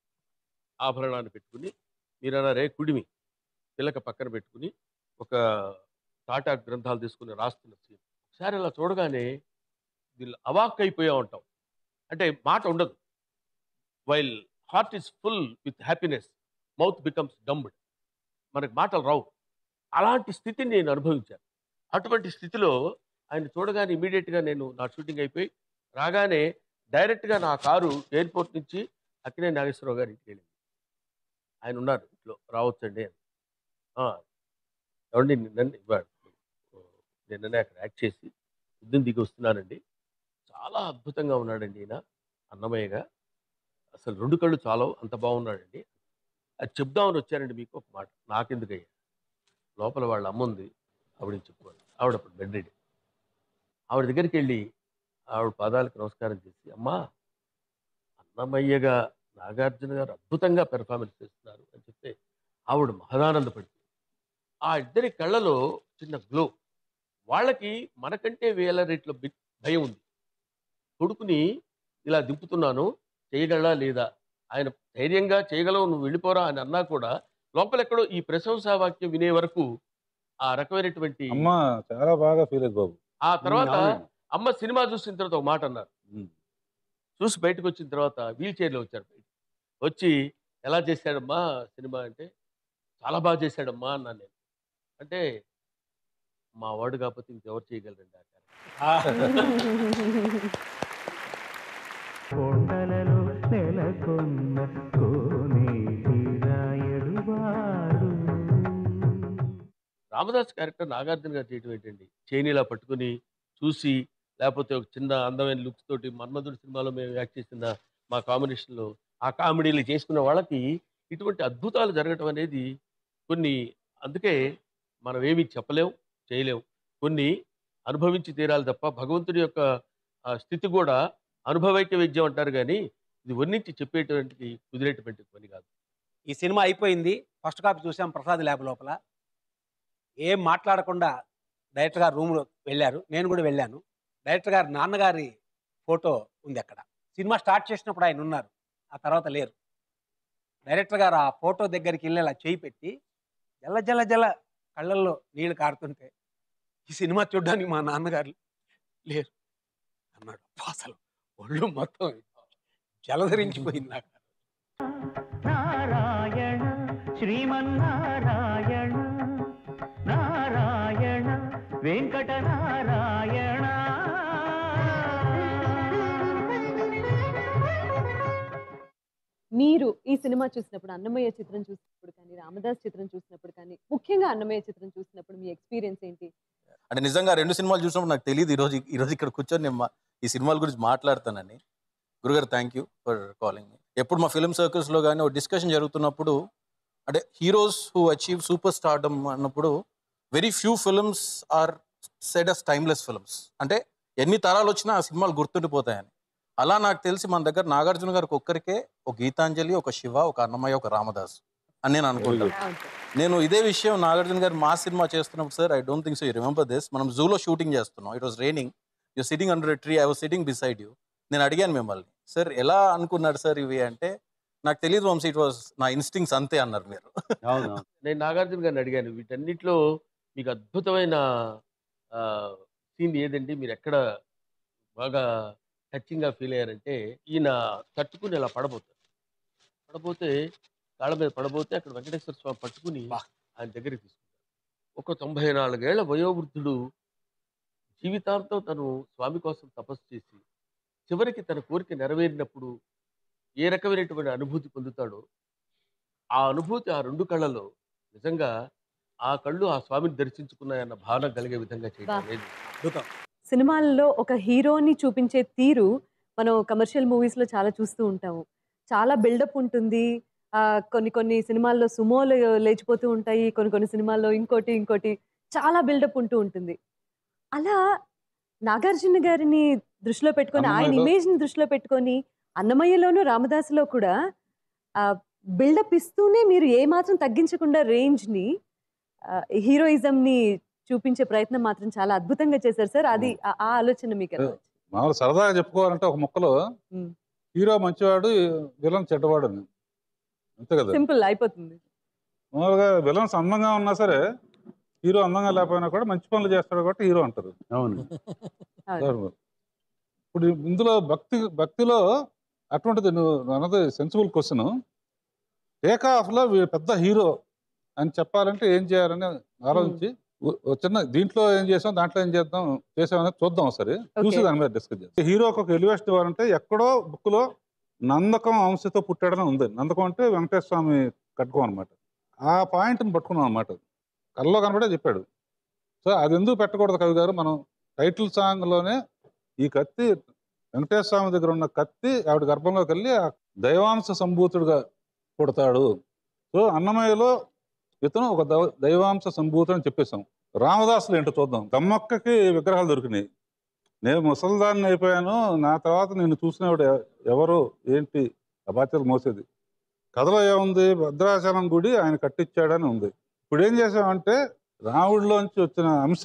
ఆభరణాన్ని పెట్టుకుని మీరు అన్నారే కుడిమి పిల్లక పక్కన పెట్టుకుని ఒక టాటా గ్రంథాలు తీసుకుని రాస్తున్న సీన్ ఒకసారి అలా చూడగానే వీళ్ళు అవాక్ అయిపోయా ఉంటాం అంటే మాట ఉండదు while heart is full with happiness mouth becomes dumbed మనకు మాటలు రావు అలాంటి స్థితిని నేను అనుభవించాను అటువంటి స్థితిలో ఆయన చూడగానే ఇమీడియట్గా నేను నా షూటింగ్ అయిపోయి రాగానే డైరెక్ట్గా నా కారు ఎయిర్పోర్ట్ నుంచి అక్కినే నాగేశ్వరరావు గారి ఇంటికి వెళ్ళింది ఆయన ఉన్నారు ఇంట్లో రావచ్చండి అని "ఆ, ఏమండి నిన్న ఇవ్వాడు నిన్ననే అక్కడ యాక్ట్ చేసి యుద్ధం దిగి వస్తున్నానండి చాలా అద్భుతంగా ఉన్నాడండి ఈయన అన్నమయ్యగా అసలు రెండు కళ్ళు చాలవు అంత బాగున్నాడండి అది చెప్దామని వచ్చానండి మీకు ఒక మాట నాకెందుకయ్యా లోపల వాళ్ళ అమ్మ ఉంది ఆవిడని చెప్పుకోండి ఆవిడ అప్పుడు బెడ్ రెడీ ఆవిడ దగ్గరికి వెళ్ళి ఆవిడ పాదాలకు నమస్కారం చేసి అమ్మా అన్నమయ్యగా నాగార్జున గారు అద్భుతంగా పెర్ఫార్మెన్స్ చేస్తున్నారు అని చెప్తే ఆవిడ మహదానందపడింది ఆ ఇద్దరి కళ్ళలో చిన్న గ్లో వాళ్ళకి మనకంటే వేల రెట్ల బి- భయం ఉంది కొడుకుని ఇలా దింపుతున్నాను చేయగలడా లేదా ఆయన ధైర్యంగా చేయగలవు నువ్వు వెళ్ళిపోరా అని అన్నా కూడా లోపల ఎక్కడో ఈ ప్రశంసా వాక్యం వినే వరకు ఆ రకమైనటువంటి అమ్మ చాలా బాగా ఫీల్ అయ్యింది బాబు ఆ తర్వాత అవునండి. అమ్మ సినిమా చూసిన తర్వాత ఒక మాట అన్నారు చూసి బయటకు వచ్చిన తర్వాత వీల్ చైర్లో వచ్చారు బయట వచ్చి ఎలా చేశాడమ్మా సినిమా అంటే చాలా బాగా చేశాడమ్మా అన్నాను నేను అంటే మా వాడు కాకపోతే ఇంకెవరు చేయగలరండి ఆ కొండలలో నెలకొన్న కోనేటి రాయడు వాడు రామదాస్ క్యారెక్టర్ నాగార్జున గారు చేయటం ఏంటండి చేనిలా పట్టుకుని చూసి లేకపోతే ఒక చిన్న అందమైన లుక్స్ తోటి మన్మధుడు సినిమాలో మేము యాక్ట్ చేసిన మా కాంబినేషన్లో ఆ కామెడీలు చేసుకున్న వాళ్ళకి ఇటువంటి అద్భుతాలు జరగటం అనేది కొన్ని అందుకే మనం ఏమీ చెప్పలేం చేయలేం కొన్ని అనుభవించి తీరాలి తప్ప భగవంతుడి యొక్క ఆ, స్థితి కూడా అనుభవైక్య విద్యం అంటారు కానీ ఇది వర్ణించి చెప్పేటువంటి కుదిరేటువంటి పని కాదు ఈ సినిమా అయిపోయింది ఫస్ట్ కాపీ చూసాం ప్రసాద్ ల్యాబ్ లోపల ఏం మాట్లాడకుండా డైరెక్ట్గా రూమ్లో వెళ్ళారు నేను కూడా వెళ్ళాను డైరెక్టర్ గారి నాన్నగారి ఫోటో ఉంది అక్కడ సినిమా స్టార్ట్ చేసినప్పుడు ఆయన ఉన్నారు ఆ తర్వాత లేరు డైరెక్టర్ గారు ఆ ఫోటో దగ్గరికి వెళ్ళి అలా చేయి పెట్టి జల జల జల కళ్ళల్లో నీళ్లు కారుతుంటే ఈ సినిమా చూడడానికి మా నాన్నగారు లేరు అన్నాడు అబ్బా అసలు ఒళ్ళు మొత్తం జలధరించిపోయింది నాకు నారాయణ శ్రీమన్నారాయణ నారాయణ వెంకటనారాయణ మీరు ఈ సినిమా చూసినప్పుడు అన్నమయ్య చిత్రం చూసినప్పుడు కానీ రామదాస్ చిత్రం చూసినప్పుడు కానీ ముఖ్యంగా అన్నమయ్య చిత్రం చూసినప్పుడు మీ ఎక్స్పీరియన్స్ ఏంటి అంటే నిజంగా రెండు సినిమాలు చూసినప్పుడు నాకు తెలియదు ఈరోజు ఈరోజు ఇక్కడ కూర్చొని నేను మా- ఈ సినిమాల గురించి మాట్లాడతానని గురుగారు థ్యాంక్ యూ ఫర్ కాలింగ్ ఎప్పుడు మా ఫిల్మ్ సర్కిల్స్లో కానీ ఒక డిస్కషన్ జరుగుతున్నప్పుడు అంటే heroes who achieve super stardom అన్నప్పుడు very few films are said as timeless films అంటే ఎన్ని తరాలు వచ్చినా ఆ సినిమాలు గుర్తుండిపోతాయని అలా నాకు తెలిసి మన దగ్గర నాగార్జున గారికి ఒక్కరికే ఒక గీతాంజలి ఒక శివ ఒక అన్నమయ్య ఒక రామదాస్ అని నేను అనుకుంటాను నేను ఇదే విషయం నాగార్జున గారు మా సినిమా చేస్తున్నప్పుడు sir I don't think so you remember this మనం జూలో షూటింగ్ చేస్తున్నాం it was raining you sitting under tree I was sitting beside you నేను అడిగాను మిమ్మల్ని సార్ ఎలా అనుకున్నారు సార్ ఇవి అంటే నాకు తెలియదు వంశీ ఇట్ వాస్ నా ఇన్స్టింగ్స్ అంతే అన్నారు మీరు నేను నాగార్జున గారిని అడిగాను వీటన్నిటిలో మీకు అద్భుతమైన సీన్ ఏదండి మీరు ఎక్కడ బాగా టచింగ్గా ఫీల్ అయ్యారంటే ఈయన తట్టుకుని ఇలా పడబోతారు పడబోతే కాళ్ళ మీద పడబోతే అక్కడ వెంకటేశ్వర స్వామి పట్టుకుని ఆయన దగ్గరికి తీసుకుంటారు ఒక తొంభై నాలుగేళ్ల వయోవృద్ధుడు జీవితాంతం తను స్వామి కోసం తపస్సు చేసి చివరికి తన కోరిక నెరవేరినప్పుడు ఏ రకమైనటువంటి అనుభూతి పొందుతాడో ఆ అనుభూతి ఆ రెండు కళ్ళలో నిజంగా ఆ కళ్ళు ఆ స్వామిని దర్శించుకున్నాయన్న భావన కలిగే విధంగా చేయడం బా. అనేది సినిమాల్లో ఒక హీరోని చూపించే తీరు మనం కమర్షియల్ మూవీస్లో చాలా చూస్తూ ఉంటాము చాలా బిల్డప్ ఉంటుంది ఆ, కొన్ని కొన్ని సినిమాల్లో సుమోలు లేచిపోతూ ఉంటాయి కొన్ని కొన్ని సినిమాల్లో ఇంకోటి ఇంకోటి చాలా బిల్డప్ ఉంటూ ఉంటుంది అలా నాగార్జున గారిని దృష్టిలో పెట్టుకొని ఆయన అన్నమయ్యలో- ఇమేజ్ని దృష్టిలో పెట్టుకొని అన్నమయ్యలోను రామదాసులో కూడా బిల్డప్ ఇస్తూనే మీరు ఏ మాత్రం తగ్గించకుండా రేంజ్ని హీరోయిజంని చూపించే ప్రయత్నం మాత్రం చాలా అద్భుతంగా చేశారు సార్ అది ఆ ఆ ఆలోచన మీకు ఎలా వచ్చింది? మామూలు సరదాగా చెప్పుకోవాలంటే ఒక ముక్కలో మ్మ్. హీరో మంచివాడు విలన్ చెడ్డవాడు అని అంతే కదా సింపుల్ అయిపోతుంది మామూలుగా విలన్స్ అందంగా ఉన్నా సరే హీరో అందంగా లేకపోయినా కూడా మంచి పనులు చేస్తాడు కాబట్టి హీరో అంటారు అవును అవును. ఇప్పుడు ఇందులో భక్తి భక్తిలో అటువంటిది నువ్వు అన్నది సెన్సిబుల్ క్వశ్చన్ టేక్ ఆఫ్లో వీ- పెద్ద హీరో అని చెప్పాలంటే ఏం చేయాలని ఆలోచించి ఓ- ఓ చిన్న దీంట్లో ఏం చేసాం దాంట్లో ఏం చేద్దాం చేసామని చూద్దాం సరే చూసి Okay. దాని మీద డిస్కస్ చేద్దాం హీరోకి ఒక ఎలివేషన్ ఇవ్వాలంటే ఎక్కడో బుక్ లో నందకం అంశతో పుట్టాడని ఉంది నందకం అంటే వెంకటేశ్వర స్వామి కట్టుకో అనమాట ఆ పాయింట్ని పట్టుకున్నాం అనమాట కల్లో కనబడే చెప్పాడు సో అది ఎందుకు పెట్టకూడదు కవి గారు మనం టైటిల్ సాంగ్ లోనే ఈ కత్తి వెంకటేశ్వర స్వామి దగ్గర ఉన్న కత్తి ఆవిడ గర్భంలోకి వెళ్ళి ఆ దైవాంశ సంభూతుడుగా పుడతాడు సో అన్నమయ్యలో ఇతను ఒక దైవ- దైవాంశ సంభూతుడు అని చెప్పేశాం రామదాసులు ఏంటో చూద్దాం దమ్మక్కకి విగ్రహాలు దొరికినాయి నేను ముసల్దాన్ని అయిపోయాను నా తర్వాత నేను చూసినవాడు ఎవ- ఎవరు ఏంటి ఆ బాధ్యతలు మోసేది కథలో ఏముంది భద్రాచలం గుడి ఆయన కట్టించాడని ఉంది ఇప్పుడు ఏం చేసామంటే రాముడిలోంచి వచ్చిన అంశ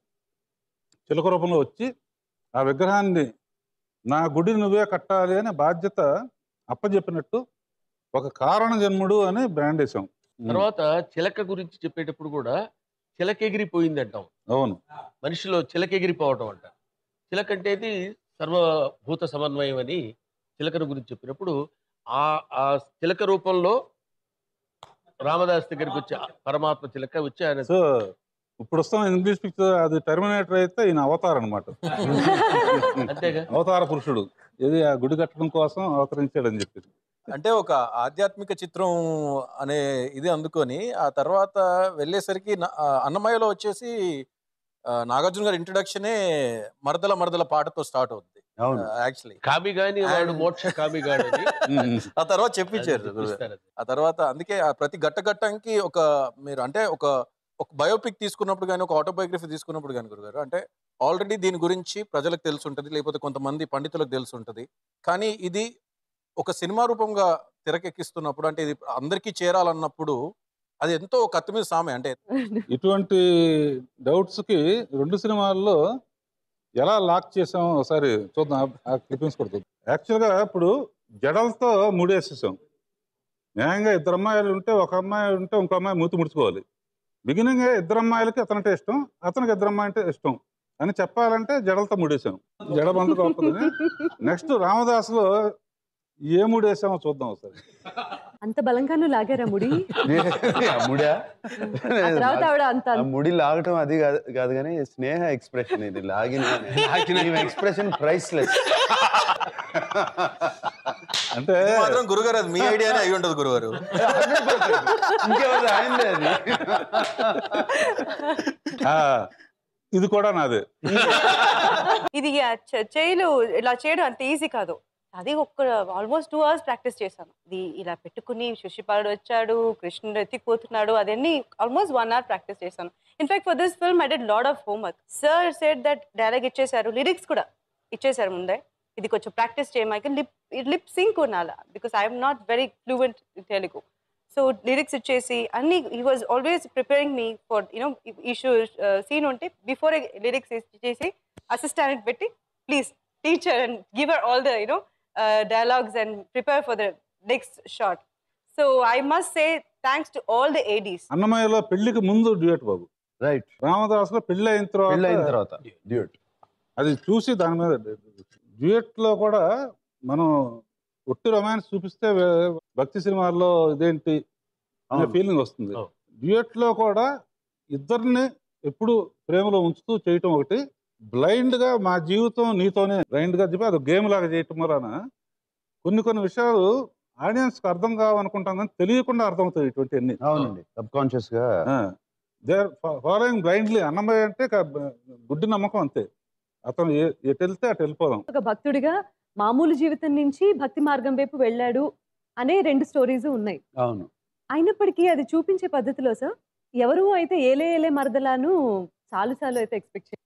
చిలక రూపంలో వచ్చి ఆ విగ్రహాన్ని నా గుడి నువ్వే కట్టాలి అనే బాధ్యత అప్పచెప్పినట్టు ఒక కారణ జన్ముడు అని బ్రాండ్ వేసాం తర్వాత చిలక గురించి చెప్పేటప్పుడు కూడా చిలక ఎగిరిపోయింది అంటాం అవును మనిషిలో చిలక ఎగిరిపోవటం అంట చిలక అంటే ఇది సర్వభూత సమన్వయం అని చిలకను గురించి చెప్పినప్పుడు ఆ ఆ చిలక రూపంలో రామదాస్ దగ్గరికి వచ్చి ఆ పరమాత్మ చిలక వచ్చి ఆయన సో ఇప్పుడు వస్తున్న ఇంగ్లీష్ పిక్చర్ అది టెర్మినేటర్ అయితే ఈయన అవతార్ అనమాట అంతేగా అవతార పురుషుడు ఇది ఆ గుడి కట్టడం కోసం అవతరించాడని చెప్పి అంటే ఒక ఆధ్యాత్మిక చిత్రం అనే ఇది అందుకొని ఆ తర్వాత వెళ్ళేసరికి నా- ఆ అన్నమయ్యలో వచ్చేసి ఆ, నాగార్జున గారి ఇంట్రడక్షనే మరదల మరదల పాటతో స్టార్ట్ అవుతుంది అవును యాక్చువల్లీ కామి గాని వాడు మోక్ష కామి గాడు అని ఆ తర్వాత చెప్పించారు అది చూపిస్తారు అది. ఆ తర్వాత అందుకే ఆ ప్రతి ఘట్ట ఘట్టంకి ఒక మీరు అంటే ఒక ఒక బయోపిక్ తీసుకున్నప్పుడు కానీ ఒక ఆటోబయోగ్రఫీ తీసుకున్నప్పుడు కానీ గురుగారు అంటే ఆల్రెడీ దీని గురించి ప్రజలకు తెలిసి ఉంటుంది లేకపోతే కొంతమంది పండితులకు తెలిసి ఉంటుంది కానీ ఇది ఒక సినిమా రూపంగా తెరకెక్కిస్తున్నప్పుడు అంటే ఇది అందరికీ చేరాలన్నప్పుడు అది ఎంతో కత్తి మీద సామె అంటే ఇటువంటి డౌట్స్ కి రెండు సినిమాల్లో ఎలా లాక్ చేసాం ఒకసారి చూద్దాం ఆ- ఆ క్లిప్పింగ్స్ కూడా చూద్దాం యాక్చువల్గా ఇప్పుడు జడలతో ముడేసేసాం న్యాయంగా ఇద్దరు అమ్మాయిలు ఉంటే ఒక అమ్మాయి ఉంటే ఇంకో అమ్మాయి మూతి ముడుచుకోవాలి బిగినింగ్ ఇద్దరు అమ్మాయిలకి అతనంటే ఇష్టం అతనికి ఇద్దరు అమ్మాయి అంటే ఇష్టం అని చెప్పాలంటే జడలతో ముడేసాం జడ బంధు గొప్పదని నెక్స్ట్ రామదాసులో ఏ ముడేసామో చూద్దాం ఒకసారి అంత బలంగాను లాగారా ముడి ఆ ముడా ఆ తర్వాత ఆవిడ అంత ఆ ముడి లాగటం అది కాదు కాదు కానీ స్నేహ ఎక్స్ప్రెషన్ ఇది లాగిన ఎక్స్ప్రెషన్ ప్రైస్లెస్ అంటే ఇది మాత్రం గురుగారు అది మీ ఐడియానే అయి ఉంటుంది గురుగారు ఇంకెవరు ఆయనదే అది ఆ, ఇది కూడా నాదే ఇది ఆ చే- చేయిలు ఇలా చేయడం అంత ఈజీ కాదు అది ఒక్క ఆల్మోస్ట్ టూ అవర్స్ ప్రాక్టీస్ చేశాను ఇది ఇలా పెట్టుకుని శశిపాలుడు వచ్చాడు కృష్ణుడు ఎత్తిపోతున్నాడు అదన్నీ ఆల్మోస్ట్ వన్ అవర్ ప్రాక్టీస్ చేశాను in fact for this film I did lot of homework sir set that dialogue ఇచ్చేశారు లిరిక్స్ కూడా ఇచ్చేశారు ముందే ఇది కొంచెం ప్రాక్టీస్ చేయమాక లిప్ లిప్ సింక్ కొనాలా because I'm not very fluent Telugu so lyrics ఇచ్చేసి అన్ని he was always preparing me for you know issue scene ఉంటే బిఫోర్ లిరిక్స్ ఇచ్చేసి అసిస్టెంట్ పెట్టి please teacher and give our all the you know dialogues and prepare for the next short so I must say thanks to all the ADs అన్నమయ్యలో పెళ్లికి ముందు duet బాబు right రామదాసులో పెళ్లి అయిన తర్వాత పెళ్ళి అయిన తర్వాత డ్యూట్ అది చూసి దాని మీద డ్యూయట్ లో కూడా మనం ఒట్టి రొమాన్స్ చూపిస్తే వే- భక్తి సినిమాల్లో ఇదేంటి అనే అవును. ఫీలింగ్ వస్తుంది డ్యూయట్ లో కూడా ఇద్దరిని ఎప్పుడు ప్రేమలో ఉంచుతూ చేయటం ఒకటి బ్లైండ్ గా మా జీవితం నీతోనే బ్లైండ్ గా చెప్పి అది గేమ్ లాగా చేయటం వలన కొన్ని కొన్ని విషయాలు ఆడియన్స్ కి అర్థం కావనుకుంటాం కానీ తెలియకుండా అర్థమవుతాయి ఇటువంటి అన్ని అవునండి సబ్ కాన్షియస్ గా దే ఫాలోయింగ్ బ్లైండ్లీ అన్నమయ్య అంటే క- గుడ్డి నమ్మకం అంతే అతను ఏ- ఎటు వెళ్తే అటు వెళ్ళిపోదాం ఒక భక్తుడిగా మామూలు జీవితం నుంచి భక్తి మార్గం వైపు వెళ్ళాడు అనే రెండు స్టోరీస్ ఉన్నాయి అవును అయినప్పటికీ అది చూపించే పద్ధతిలో సార్ ఎవరు అయితే ఏలే ఏలే మరదలాను చాలు చాలు అయితే ఎక్స్పెక్ట్ చేయాలి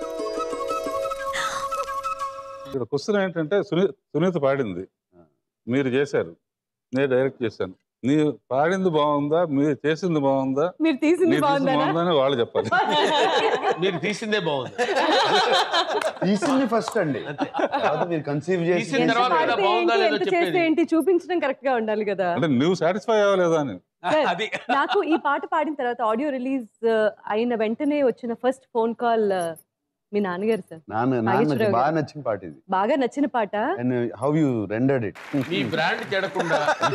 ఇక్కడ క్వశ్చన్ ఏంటంటే సునీ సునీత పాడింది మీరు చేశారు నేను డైరెక్ట్ చేశాను నీ పాడింది బాగుందా మీరు చేసింది బాగుందా మీరు తీసింది మీరు బాగుందా బాగుందని వాళ్ళు చెప్పాలి మీరు తీసిందే బాగుంది తీసింది ఫస్ట్ అండి తర్వాత మీరు కన్సీవ్ చేసి తీసిన తర్వాత పాడితే బాగుందా ఏంటి, లేదో ఎంత చేస్తే చెప్పేది ఏంటి చూపించడం కరెక్ట్ గా ఉండాలి కదా అంటే నువ్వు సాటిస్ఫై అవ్వలేదా అని సార్, నాకు ఈ పాట పాడిన తర్వాత ఆడియో రిలీజ్ అయిన వెంటనే వచ్చిన ఫస్ట్ ఫోన్ కాల్ మీ నాన్నగారు సార్ నాన్న నాన్న నాగేశ్వరరావు బాగా గారు. నచ్చిన పాట ఇది బాగా నచ్చిన పాట and how you rendered it మీ బ్రాండ్ చెడకుండా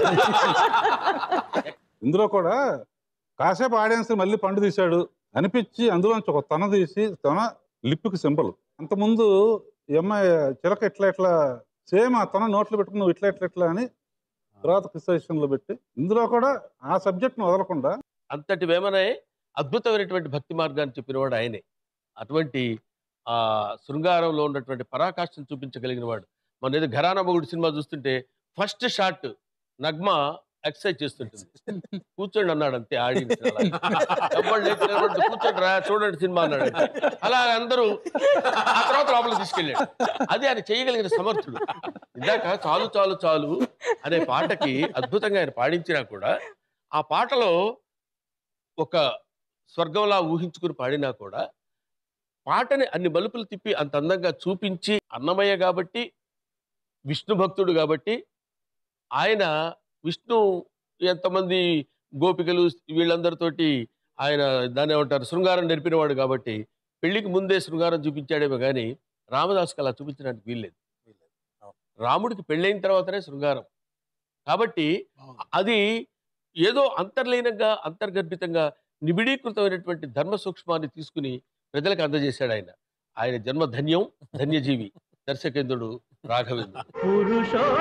ఇందులో కూడా కాసేపు ఆడియన్స్ మళ్ళీ పండు తీశాడు అనిపించి అందులోంచి ఒక తన తీసి తన లిప్కి సింబల్ అంతకుముందు ఈ అమ్మాయి చిలక ఇట్లా ఇట్లా సేమ్ ఆ తన నోట్లో పెట్టుకుని నువ్వు ఇట్లా ఇట్లా ఇట్లా అని తర్వాత క్రిస్టేషన్ లో పెట్టి ఇందులో కూడా ఆ సబ్జెక్ట్ ను వదలకుండా అంతటి వేమనే అద్భుతమైనటువంటి భక్తి మార్గాన్ని చెప్పినవాడు ఆయనే అటువంటి ఆ శృంగారంలో ఉన్నటువంటి పరాకాష్ఠను చూపించగలిగిన వాడు మన ఏదో ఘరానా మొగుడు సినిమా చూస్తుంటే ఫస్ట్ షాట్ నగ్మ ఎక్సర్సైజ్ చేస్తుంటుంది కూర్చోండి అన్నాడు అంతే ఆడియన్స్ ఎవ్వడు లేచి నిలబడి, కూర్చోండి రా చూడండి సినిమా అన్నాడు అలా అందరూ ఆ తర్వాత లోపలికి తీసుకెళ్ళాడు అది ఆయన చేయగలిగిన సమర్థుడు ఇందాక చాలు చాలు చాలు అనే పాటకి అద్భుతంగా ఆయన పాడించినా కూడా ఆ పాటలో ఒక స్వర్గంలా ఊహించుకుని పాడినా కూడా పాటని అన్ని మలుపులు తిప్పి అంత అందంగా చూపించి అన్నమయ్య కాబట్టి విష్ణు భక్తుడు కాబట్టి ఆయన విష్ణు ఎంతమంది గోపికలు వీళ్ళందరితోటి ఆయన దాన్ని ఏమంటారు శృంగారం నేర్పినవాడు కాబట్టి పెళ్లికి ముందే శృంగారం చూపించాడేమో కానీ రామదాస్కి అలా చూపించడానికి వీల్లేదు రాముడికి పెళ్ళైన తర్వాతనే శృంగారం కాబట్టి అది ఏదో అంతర్లీనంగా అంతర్గర్భితంగా నిబిడీకృతమైనటువంటి ధర్మ సూక్ష్మాన్ని తీసుకుని ప్రజలకు అందజేశాడు ఆయన ఆయన జన్మ ధన్యం ధన్యజీవి దర్శకేంద్రుడు రాఘవేంద్రుడు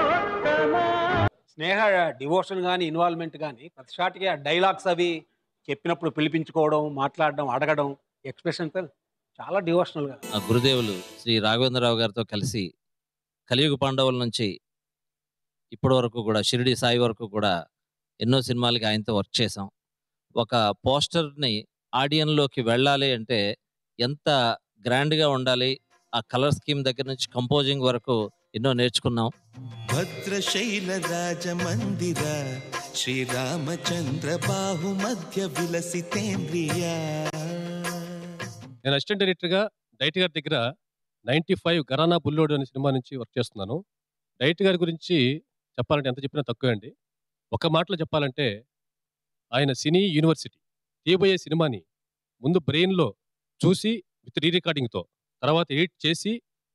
స్నేహ డివోషన్ కానీ ఇన్వాల్వ్మెంట్ కానీ ప్రతి షాట్కి ఆ డైలాగ్స్ అవి చెప్పినప్పుడు పిలిపించుకోవడం మాట్లాడడం అడగడం ఎక్స్ప్రెషన్ చాలా డివోషనల్గా ఆ గురుదేవులు శ్రీ రాఘవేంద్రరావు గారితో కలిసి కలియుగ పాండవుల నుంచి ఇప్పటి వరకు కూడా షిరిడి సాయి వరకు కూడా ఎన్నో సినిమాలకి ఆయనతో వర్క్ చేసాం ఒక పోస్టర్ని ఆడియన్లోకి వెళ్ళాలి అంటే ఎంత గ్రాండ్గా ఉండాలి ఆ కలర్ స్కీమ్ దగ్గర నుంచి కంపోజింగ్ వరకు ఎన్నో నేర్చుకున్నాం భద్రశైల రాజమందిర శ్రీరామచంద్ర బాహు మధ్య విలసితేంద్రియా నేను అసిస్టెంట్ డైరెక్టర్గా డైరెక్టర్ గారి దగ్గర నైంటీ ఫైవ్ గరానా బుల్లోడు అనే సినిమా నుంచి వర్క్ చేస్తున్నాను డైరెక్టర్ గారి గురించి చెప్పాలంటే ఎంత చెప్పినా తక్కువే అండి ఒక మాటలో చెప్పాలంటే ఆయన సినీ యూనివర్సిటీ తీయబోయే సినిమాని ముందు బ్రెయిన్లో చూసి విత్ రీ రికార్డింగ్తో తర్వాత ఎడిట్ చేసి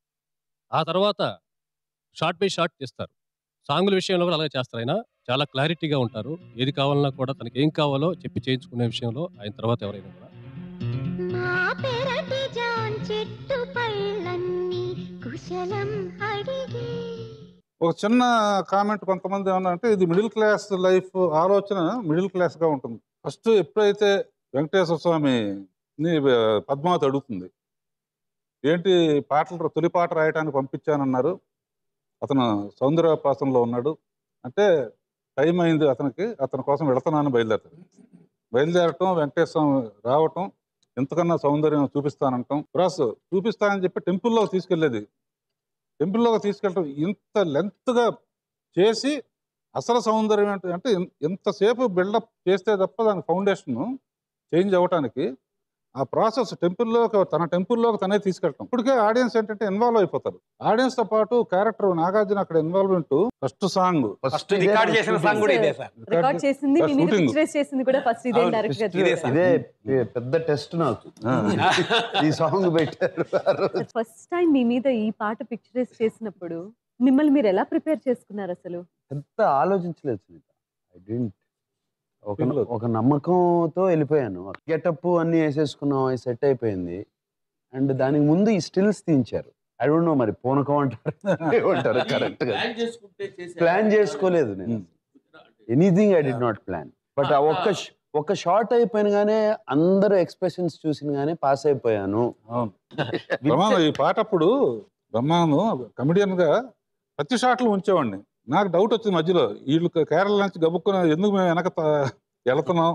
ఆ తర్వాత షార్ట్ బై షార్ట్ చేస్తారు సాంగుల విషయంలో కూడా అలాగే చేస్తారు ఆయన చాలా క్లారిటీగా ఉంటారు ఏది కావాలన్నా కూడా తనకి ఏం కావాలో చెప్పి చేయించుకునే విషయంలో ఆయన తర్వాత ఎవరైనా కూడా మా పెరటి జాన్ చెట్టు పళ్ళన్నీ కుశలం అడిగి ఒక చిన్న కామెంట్ కొంతమంది ఏమన్నా అంటే ఇది మిడిల్ క్లాస్ లైఫ్ ఆలోచన మిడిల్ క్లాస్ గా ఉంటుంది ఫస్ట్ ఎప్పుడైతే వెంకటేశ్వర స్వామి పద్మావతి అడుగుతుంది ఏంటి పాటలు తొలి పాట రాయడానికి పంపించానన్నారు అతను సౌందర్యోపాసనలో ఉన్నాడు అంటే టైం అయింది అతనికి అతని కోసం వెళుతున్నాను బయలుదేరుతాడు బయలుదేరటం వెంకటేశ్వర స్వామి రావటం ఎంతకన్నా సౌందర్యం చూపిస్తానంటాం ప్లస్ చూపిస్తానని చెప్పి టెంపుల్లోకి తీసుకెళ్లేది టెంపుల్లోకి తీసుకెళ్ళటం ఇంత లెంత్గా చేసి అసలు సౌందర్యం ఏంటి అంటే ఎన్- ఎంతసేపు బిల్డప్ చేస్తే తప్ప దాని ఫౌండేషన్ చేంజ్ అవ్వటానికి ఆ ప్రాసెస్ టెంపుల్లోకి తన టెంపుల్లోకి తనే తీసుకెళ్ళటం ఇప్పటికే ఆడియన్స్ ఏంటంటే ఇన్వాల్వ్ అయిపోతారు ఆడియన్స్ తో పాటు క్యారెక్టర్ నాగార్జున అక్కడ involvement first song First record చేసిన సాంగ్ కూడా ఇదే సార్ రికార్డ్ చేసింది మీ మీద పిక్చరైజ్ చేసింది కూడా ఫస్ట్ ఇదే అవును, డైరెక్ట్ first ఇదే సార్. ఇదే పె- పెద్ద టెస్ట్ నాకు ఈ సాంగ్ పెట్టారు ఆ రోజు. ఫస్ట్ టైం మీ మీద ఈ పాట పిక్చరైజ్ చేసినప్పుడు మిమ్మల్ని మీరు ఎలా ప్రిపేర్ చేసుకున్నారు అసలు పెద్ద ఆలోచించలేదు సునీత ఐ డెంట్ ఒక ఒక నమ్మకంతో వెళ్ళిపోయాను గెటప్ అన్ని వేసేసుకున్నాం అది సెట్ అయిపోయింది అండ్ దానికి ముందు ఈ స్టిల్స్ తీయించారు ఐ డోంట్ నో మరి పూనకం అంటారు ఏమంటారు కరెక్ట్ గా ప్లాన్ చేసుకుంటే చేసే ప్లాన్ చేసుకోలేదు నేను anything I did not plan but ఆ ఒక్క ష్- ఒక్క షార్ట్ అయిపోయినగానే అందరూ ఎక్స్ప్రెషన్స్ చూసినగానే పాస్ అయిపోయాను బ్రహ్మానందం ఈ పాట అప్పుడు బ్రహ్మానందం కమెడియన్ గా ప్రతి షాట్లు ఉంచేవాడిని నాకు డౌట్ వచ్చింది మధ్యలో వీళ్ళు కేరళ నుంచి గబుక్కున ఎందుకు మేము వెనక త- వెళుతున్నాం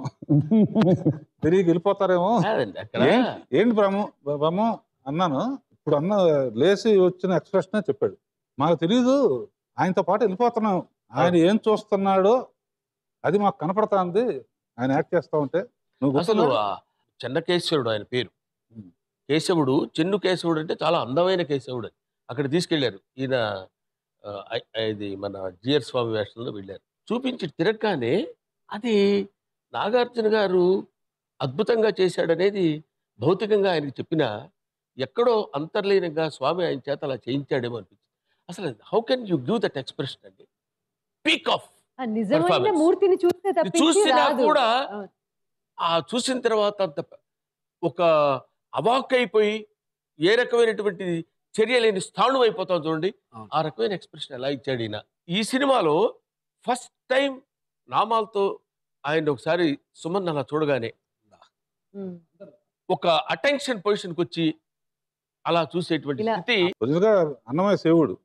తిరిగి వెళ్ళిపోతారేమో అక్కడ ఏంటి- ఏంటి బ్రహ్మ బ్రహ్మ అన్నాను ఇప్పుడు అన్న లేచి వచ్చిన ఎక్స్ప్రెషన్ చెప్పాడు మాకు తెలియదు ఆయనతో పాటు వెళ్ళిపోతున్నాం ఆయన ఏం చూస్తున్నాడో అది మాకు కనపడుతుంది ఆయన యాక్ట్ చేస్తా ఉంటే నువ్వు అసలు గుర్తుందా? ఆ చెన్నకేశవుడు ఆయన పేరు కేశవుడు చెన్ను కేశవుడు అంటే చాలా అందమైన కేశవుడు అని అక్కడ తీసుకెళ్లారు ఈయన ఆ, ఐ- ఇది మన జిఆర్ స్వామి వేషంలో వెళ్ళారు చూపించి తిరగగానే అది నాగార్జున గారు అద్భుతంగా చేశాడనేది భౌతికంగా ఆయనకి చెప్పిన ఎక్కడో అంతర్లీనంగా స్వామి ఆయన చేత అలా చేయించాడేమో అనిపించింది అసలు how can you give that expression అండి పీక్ ఆఫ్ ఆ నిజమైన Performance. మూర్తిని చూస్తే తప్పించి చూసినా రాదు కూడా అవును. ఆ చూసిన తర్వాత అంత ప- ఒక అవాక్ అయిపోయి ఏ రకమైనటువంటి చర్య లేని స్థాణు అయిపోతాం చూడండి ఆ రకమైన ఎక్స్ప్రెషన్ ఎలా ఇచ్చాడు ఈయన ఈ సినిమాలో ఫస్ట్ టైం నామాలతో ఆయన ఒకసారి సుమన్ అలా చూడగానే ఉమ్. ఒక అటెన్షన్ పొజిషన్కి వచ్చి అలా చూసేటువంటి స్థితి ఒరిజినల్గా అన్నమయ్య సేవుడు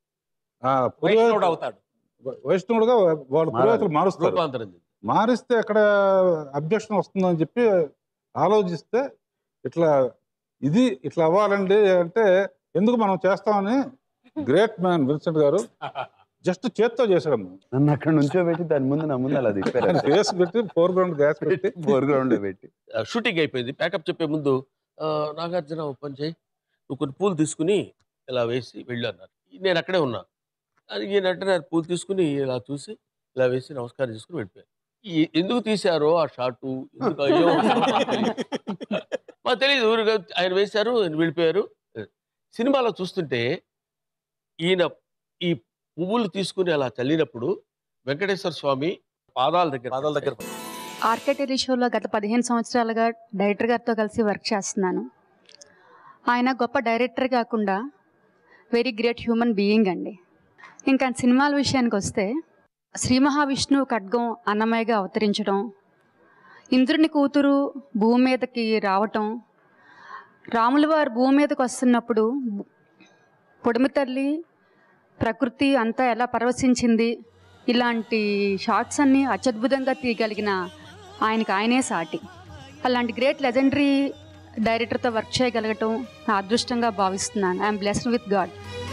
ఆ పురోహితుడు- వైష్ణవుడు అవుతాడు. వైష్ణవుడుగా వాళ్ళు పురోహితులు మారుస్తారు రూపాంతరం చెంది. మారిస్తే ఎక్కడ అబ్జెక్షన్ వస్తుందని చెప్పి ఆలోచిస్తే ఇట్లా ఇది ఇట్లా అవ్వాలండి అంటే ఎందుకు మనం చేస్తామని గ్రేట్ మ్యాన్ విన్సెంట్ గారు జస్ట్ చేత్తో చేశాడమ్మ నన్ను అక్కడ నుంచో పెట్టి దాని ముందు నా ముందు అలా తిప్పారు ఫేస్ పెట్టి ఫోర్ గ్రౌండ్ గ్యాస్ పెట్టి ఫోర్ గ్రౌండ్ పెట్టి ఆ, షూటింగ్ అయిపోయింది ప్యాకప్ చెప్పే ముందు "ఆ, నాగార్జున ఓ పని చేయి నువ్వు కొన్ని పూలు తీసుకుని ఇలా వేసి వెళ్ళు అన్నారు నేను అక్కడే ఉన్నా అది ఈయన అంటున్నారు పూలు తీసుకుని ఇలా చూసి ఇలా వేసి నమస్కారం చేసుకుని వెళ్ళిపోయారు ఈ- ఎందుకు తీశారో ఆ షాటు ఎందుకు అయ్యో మాకు తెలియదు ఊరుగా ఆయన వేశారు ఆయన వెళ్ళిపోయారు సినిమాలో చూస్తుంటే ఈయన ఈ పువ్వులు తీసుకుని అలా చల్లినప్పుడు వెంకటేశ్వర స్వామి పాదాల దగ్గర పాదాల దగ్గర ఆర్కే టెలి షోలో గత పదిహేను సంవత్సరాలుగా డైరెక్టర్ గారితో కలిసి వర్క్ చేస్తున్నాను ఆయన గొప్ప డైరెక్టర్ కాకుండా వెరీ గ్రేట్ హ్యూమన్ బీయింగ్ అండి ఇంకా సినిమాల విషయానికి వస్తే శ్రీ మహావిష్ణువు ఖడ్గం అన్నమయ్యగా అవతరించడం ఇంద్రుని కూతురు భూమి మీదకి రావటం రాముల వారు భూమి మీదకి వస్తున్నప్పుడు పొడిమి తల్లి ప్రకృతి అంతా ఎలా పరవశించింది ఇలాంటి షార్ట్స్ అన్ని అత్యద్భుతంగా తీయగలిగిన ఆయనకి ఆయనే సాటి అలాంటి గ్రేట్ లెజెండరీ డైరెక్టర్తో వర్క్ చేయగలగటం నా అదృష్టంగా భావిస్తున్నాను I'm blessed with god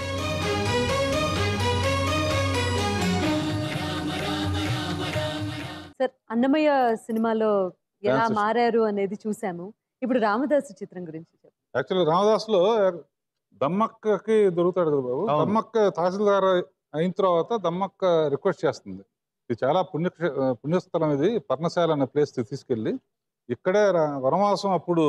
sir Annamayya సినిమాలో ఎలా Dances. మారారు అనేది చూసాము ఇప్పుడు రామదాసు చిత్రం గురించి చెప్పండి యాక్చువల్లీ రామదాస్లో దమ్మక్కకి దొరుకుతాడు కదా బాబు అవును. దమ్మక్క తహసీల్దార్ అయిన తర్వాత దమ్మక్క రిక్వెస్ట్ చేస్తుంది ఇది చాలా పుణ్య పుణ్యస్థలం ఇది పర్ణశాల అనే ప్లేస్ తీసుకెళ్ళి ఇక్కడే రా- వనవాసం అప్పుడు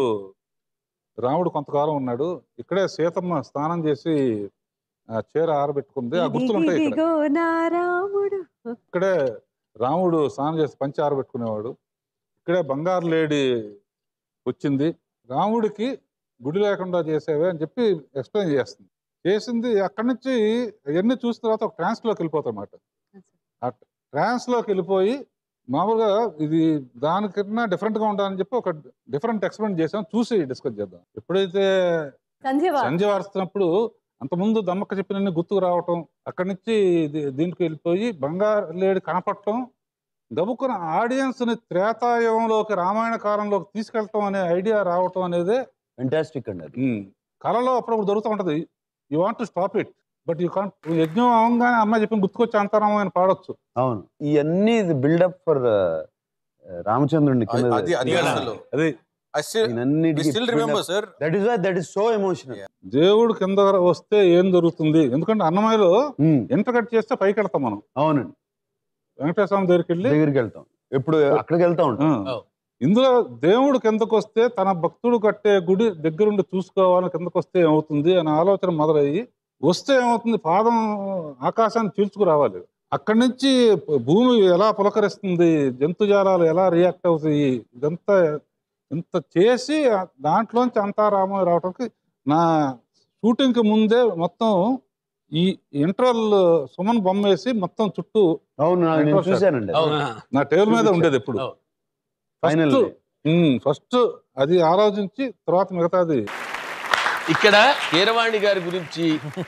రాముడు కొంతకాలం ఉన్నాడు ఇక్కడే సీతమ్మ స్నానం చేసి ఆ చీర ఆరబెట్టుకుంది ఆ గుర్తులు ఉంటాయి ఇక్కడ ఇదిగో నా రాముడు ఇక్కడే రాముడు స్నానం చేసి పంచి ఆరబెట్టుకునేవాడు ఇక్కడే బంగారు లేడి వచ్చింది రాముడికి గుడి లేకుండా చేసేవే అని చెప్పి ఎక్స్ప్లెయిన్ చేస్తుంది చేసింది అక్కడి నుంచి ఇవన్నీ చూసిన తర్వాత ఒక ట్రాన్స్లోకి వెళ్ళిపోతాం అన్నమాట ఆ ట్రాన్స్లోకి వెళ్ళిపోయి మామూలుగా ఇది దానికన్నా డిఫరెంట్గా ఉండాలని చెప్పి ఒక డిఫరెంట్ ఎక్స్పెరిమెంట్ చేసాం చూసి డిస్కస్ చేద్దాం ఎప్పుడైతే సంధ్యవారం. సంజయ్ వారుస్తున్నప్పుడు అంతకుముందు దమ్మక్క చెప్పిన గుర్తుకు రావటం అక్కడి నుంచి దీ- దీనికి వెళ్ళిపోయి బంగారు లేడి కనపడటం గబుక్కున ఆడియన్స్ ని త్రేతాయుగంలోకి రామాయణ కాలంలోకి తీసుకెళ్ళటం అనే ఐడియా రావటం అనేది ఫెంటాస్టిక్ అండి అది కళలో అప్పుడప్పుడు దొరుకుతూ ఉంటది you want to stop it but you can't యజ్ఞం అవగానే అమ్మాయి చెప్పిన గుర్తుకొచ్చి అంతరామని పాడొచ్చు అవును ఇవన్నీ ఇది బిల్డప్ ఫర్ రామచంద్రుని అది- అది- అది అసలు. అది still remember, sir. That is why that is so emotional దేవుడు కింద వస్తే ఏం దొరుకుతుంది ఎందుకంటే అన్నమయ్యలో ఎంటర్ కట్ చేస్తే పైకి వెళ్తాం మనం అవునండి వెంకటేశ్వర స్వామి దగ్గరికి వెళ్ళి దగ్గరికి వెళ్తాం ఎప్పుడు అక్కడికి వెళ్తా ఉంటాం ఆ. ఇందులో దేవుడు కిందకు వస్తే తన భక్తుడు కట్టే గుడి దగ్గరుండి చూసుకోవాలని కిందకు వస్తే ఏమవుతుంది అనే ఆలోచన మొదలయ్యి వస్తే ఏమవుతుంది పాదం ఆకాశాన్ని చీల్చుకు రావాలి అక్కడి నుంచి భూమి ఎలా పులకరిస్తుంది జంతుజాలాలు ఎలా రియాక్ట్ అవుతాయి ఇదంతా ఇంత చేసి దాంట్లోంచి అంతా రామ రావడానికి నా షూటింగ్ కి ముందే మొత్తం ఈ ఇంటర్వల్ సుమన్ బొమ్మ వేసి మొత్తం చుట్టూ అవును నా- నేను interval shot. చూశానండి అది. అవును. నా టేబుల్ మీద ఉండేది ఎప్పుడు Final ఫస్ట్ day. ఫస్ట్ అది ఆలోచించి తర్వాత మిగతాది ఇక్కడ కీరవాణి గారి గురించి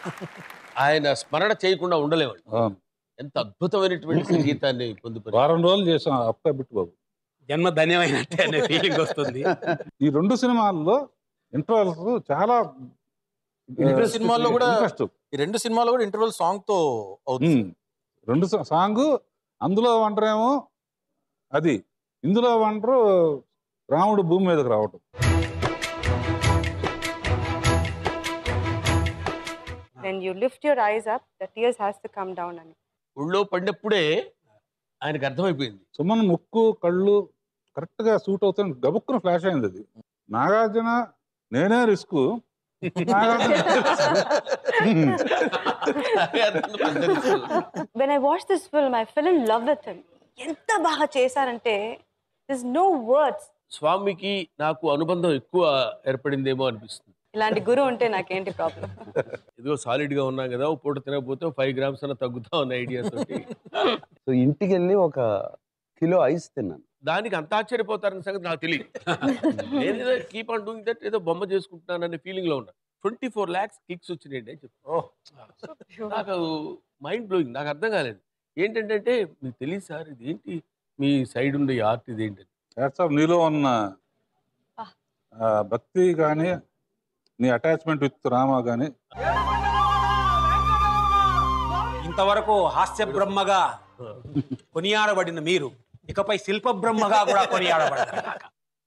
ఆయన స్మరణ చేయకుండా ఉండలేమండి ఎంత అద్భుతమైనటువంటి సంగీతాన్ని పొందుపరి వారం రోజులు చేసాం అప్ప బిట్టు బాబు జన్మ ధన్యమైనట్టే అనే ఫీలింగ్ వస్తుంది ఈ రెండు సినిమాల్లో ఇంటర్వల్స్ చాలా ఈ రెండు సినిమాల్లో కూడా ఇంట్రెస్ట్ ఈ రెండు సినిమాల్లో కూడా ఇంటర్వెల్ సాంగ్ తో అవుతుంది రెండు సాంగ్ అందులో వండరేమో అది ఇందులో వండరు రాముడు భూమి మీదకి రావటం when you lift your eyes up the tears has to come down అని ఊళ్ళో పడినప్పుడే ఆయనకు అర్థమైపోయింది సుమన్ ముక్కు కళ్ళు కరెక్ట్ గా సూట్ అవుతుంది గబుక్కున ఫ్లాష్ అయింది అది నాగార్జున నేనే risk when I watched this film I fell in love with him ఎంత బాగా చేశారంటే దిస్ నో వర్డ్స్ స్వామికి నాకు అనుబంధం ఎక్కువ ఏర్పడిందేమో అనిపిస్తుంది ఇలాంటి గురువు ఉంటే నాకేంటి ప్రాబ్లం ఇదిగో సాలిడ్ గా ఉన్నాం కదా ఓ పూట తినకపోతే ఫైవ్ గ్రామ్స్ అన్న తగ్గుతా ఉన్న ఐడియా తోటి సో ఇంటికి వెళ్ళి ఒక కిలో ఐస్ తిన్నాను దానికి అంత ఆశ్చర్యపోతారన్న సంగతి నాకు తెలియదు నేను ఏదో కీప్ ఆన్ డూయింగ్ దట్ ఏదో బొమ్మ చేసుకుంటున్నాననే ఫీలింగ్ లో ఉన్నా ట్వంటీ ఫోర్ ల్యాక్స్ కిక్స్ వచ్చినాయండి అని చెప్పి నాకు మైండ్ బ్లోయింగ్ నాకు అర్థం కాలేదు ఏంటంటే మీకు తెలియదు సార్ ఇది ఏంటి మీ సైడ్ ఉండే ఆర్ట్ ఇది ఏంటి హ్యాట్స్ నీలో ఉన్న ఆ, భక్తి కానీ నీ అటాచ్మెంట్ విత్ రామ కానీ ఇంతవరకు హాస్య బ్రహ్మగా కొనియాడబడిన మీరు ఇకపై శిల్ప బ్రహ్మగా కూడా కొనియాడబడతారు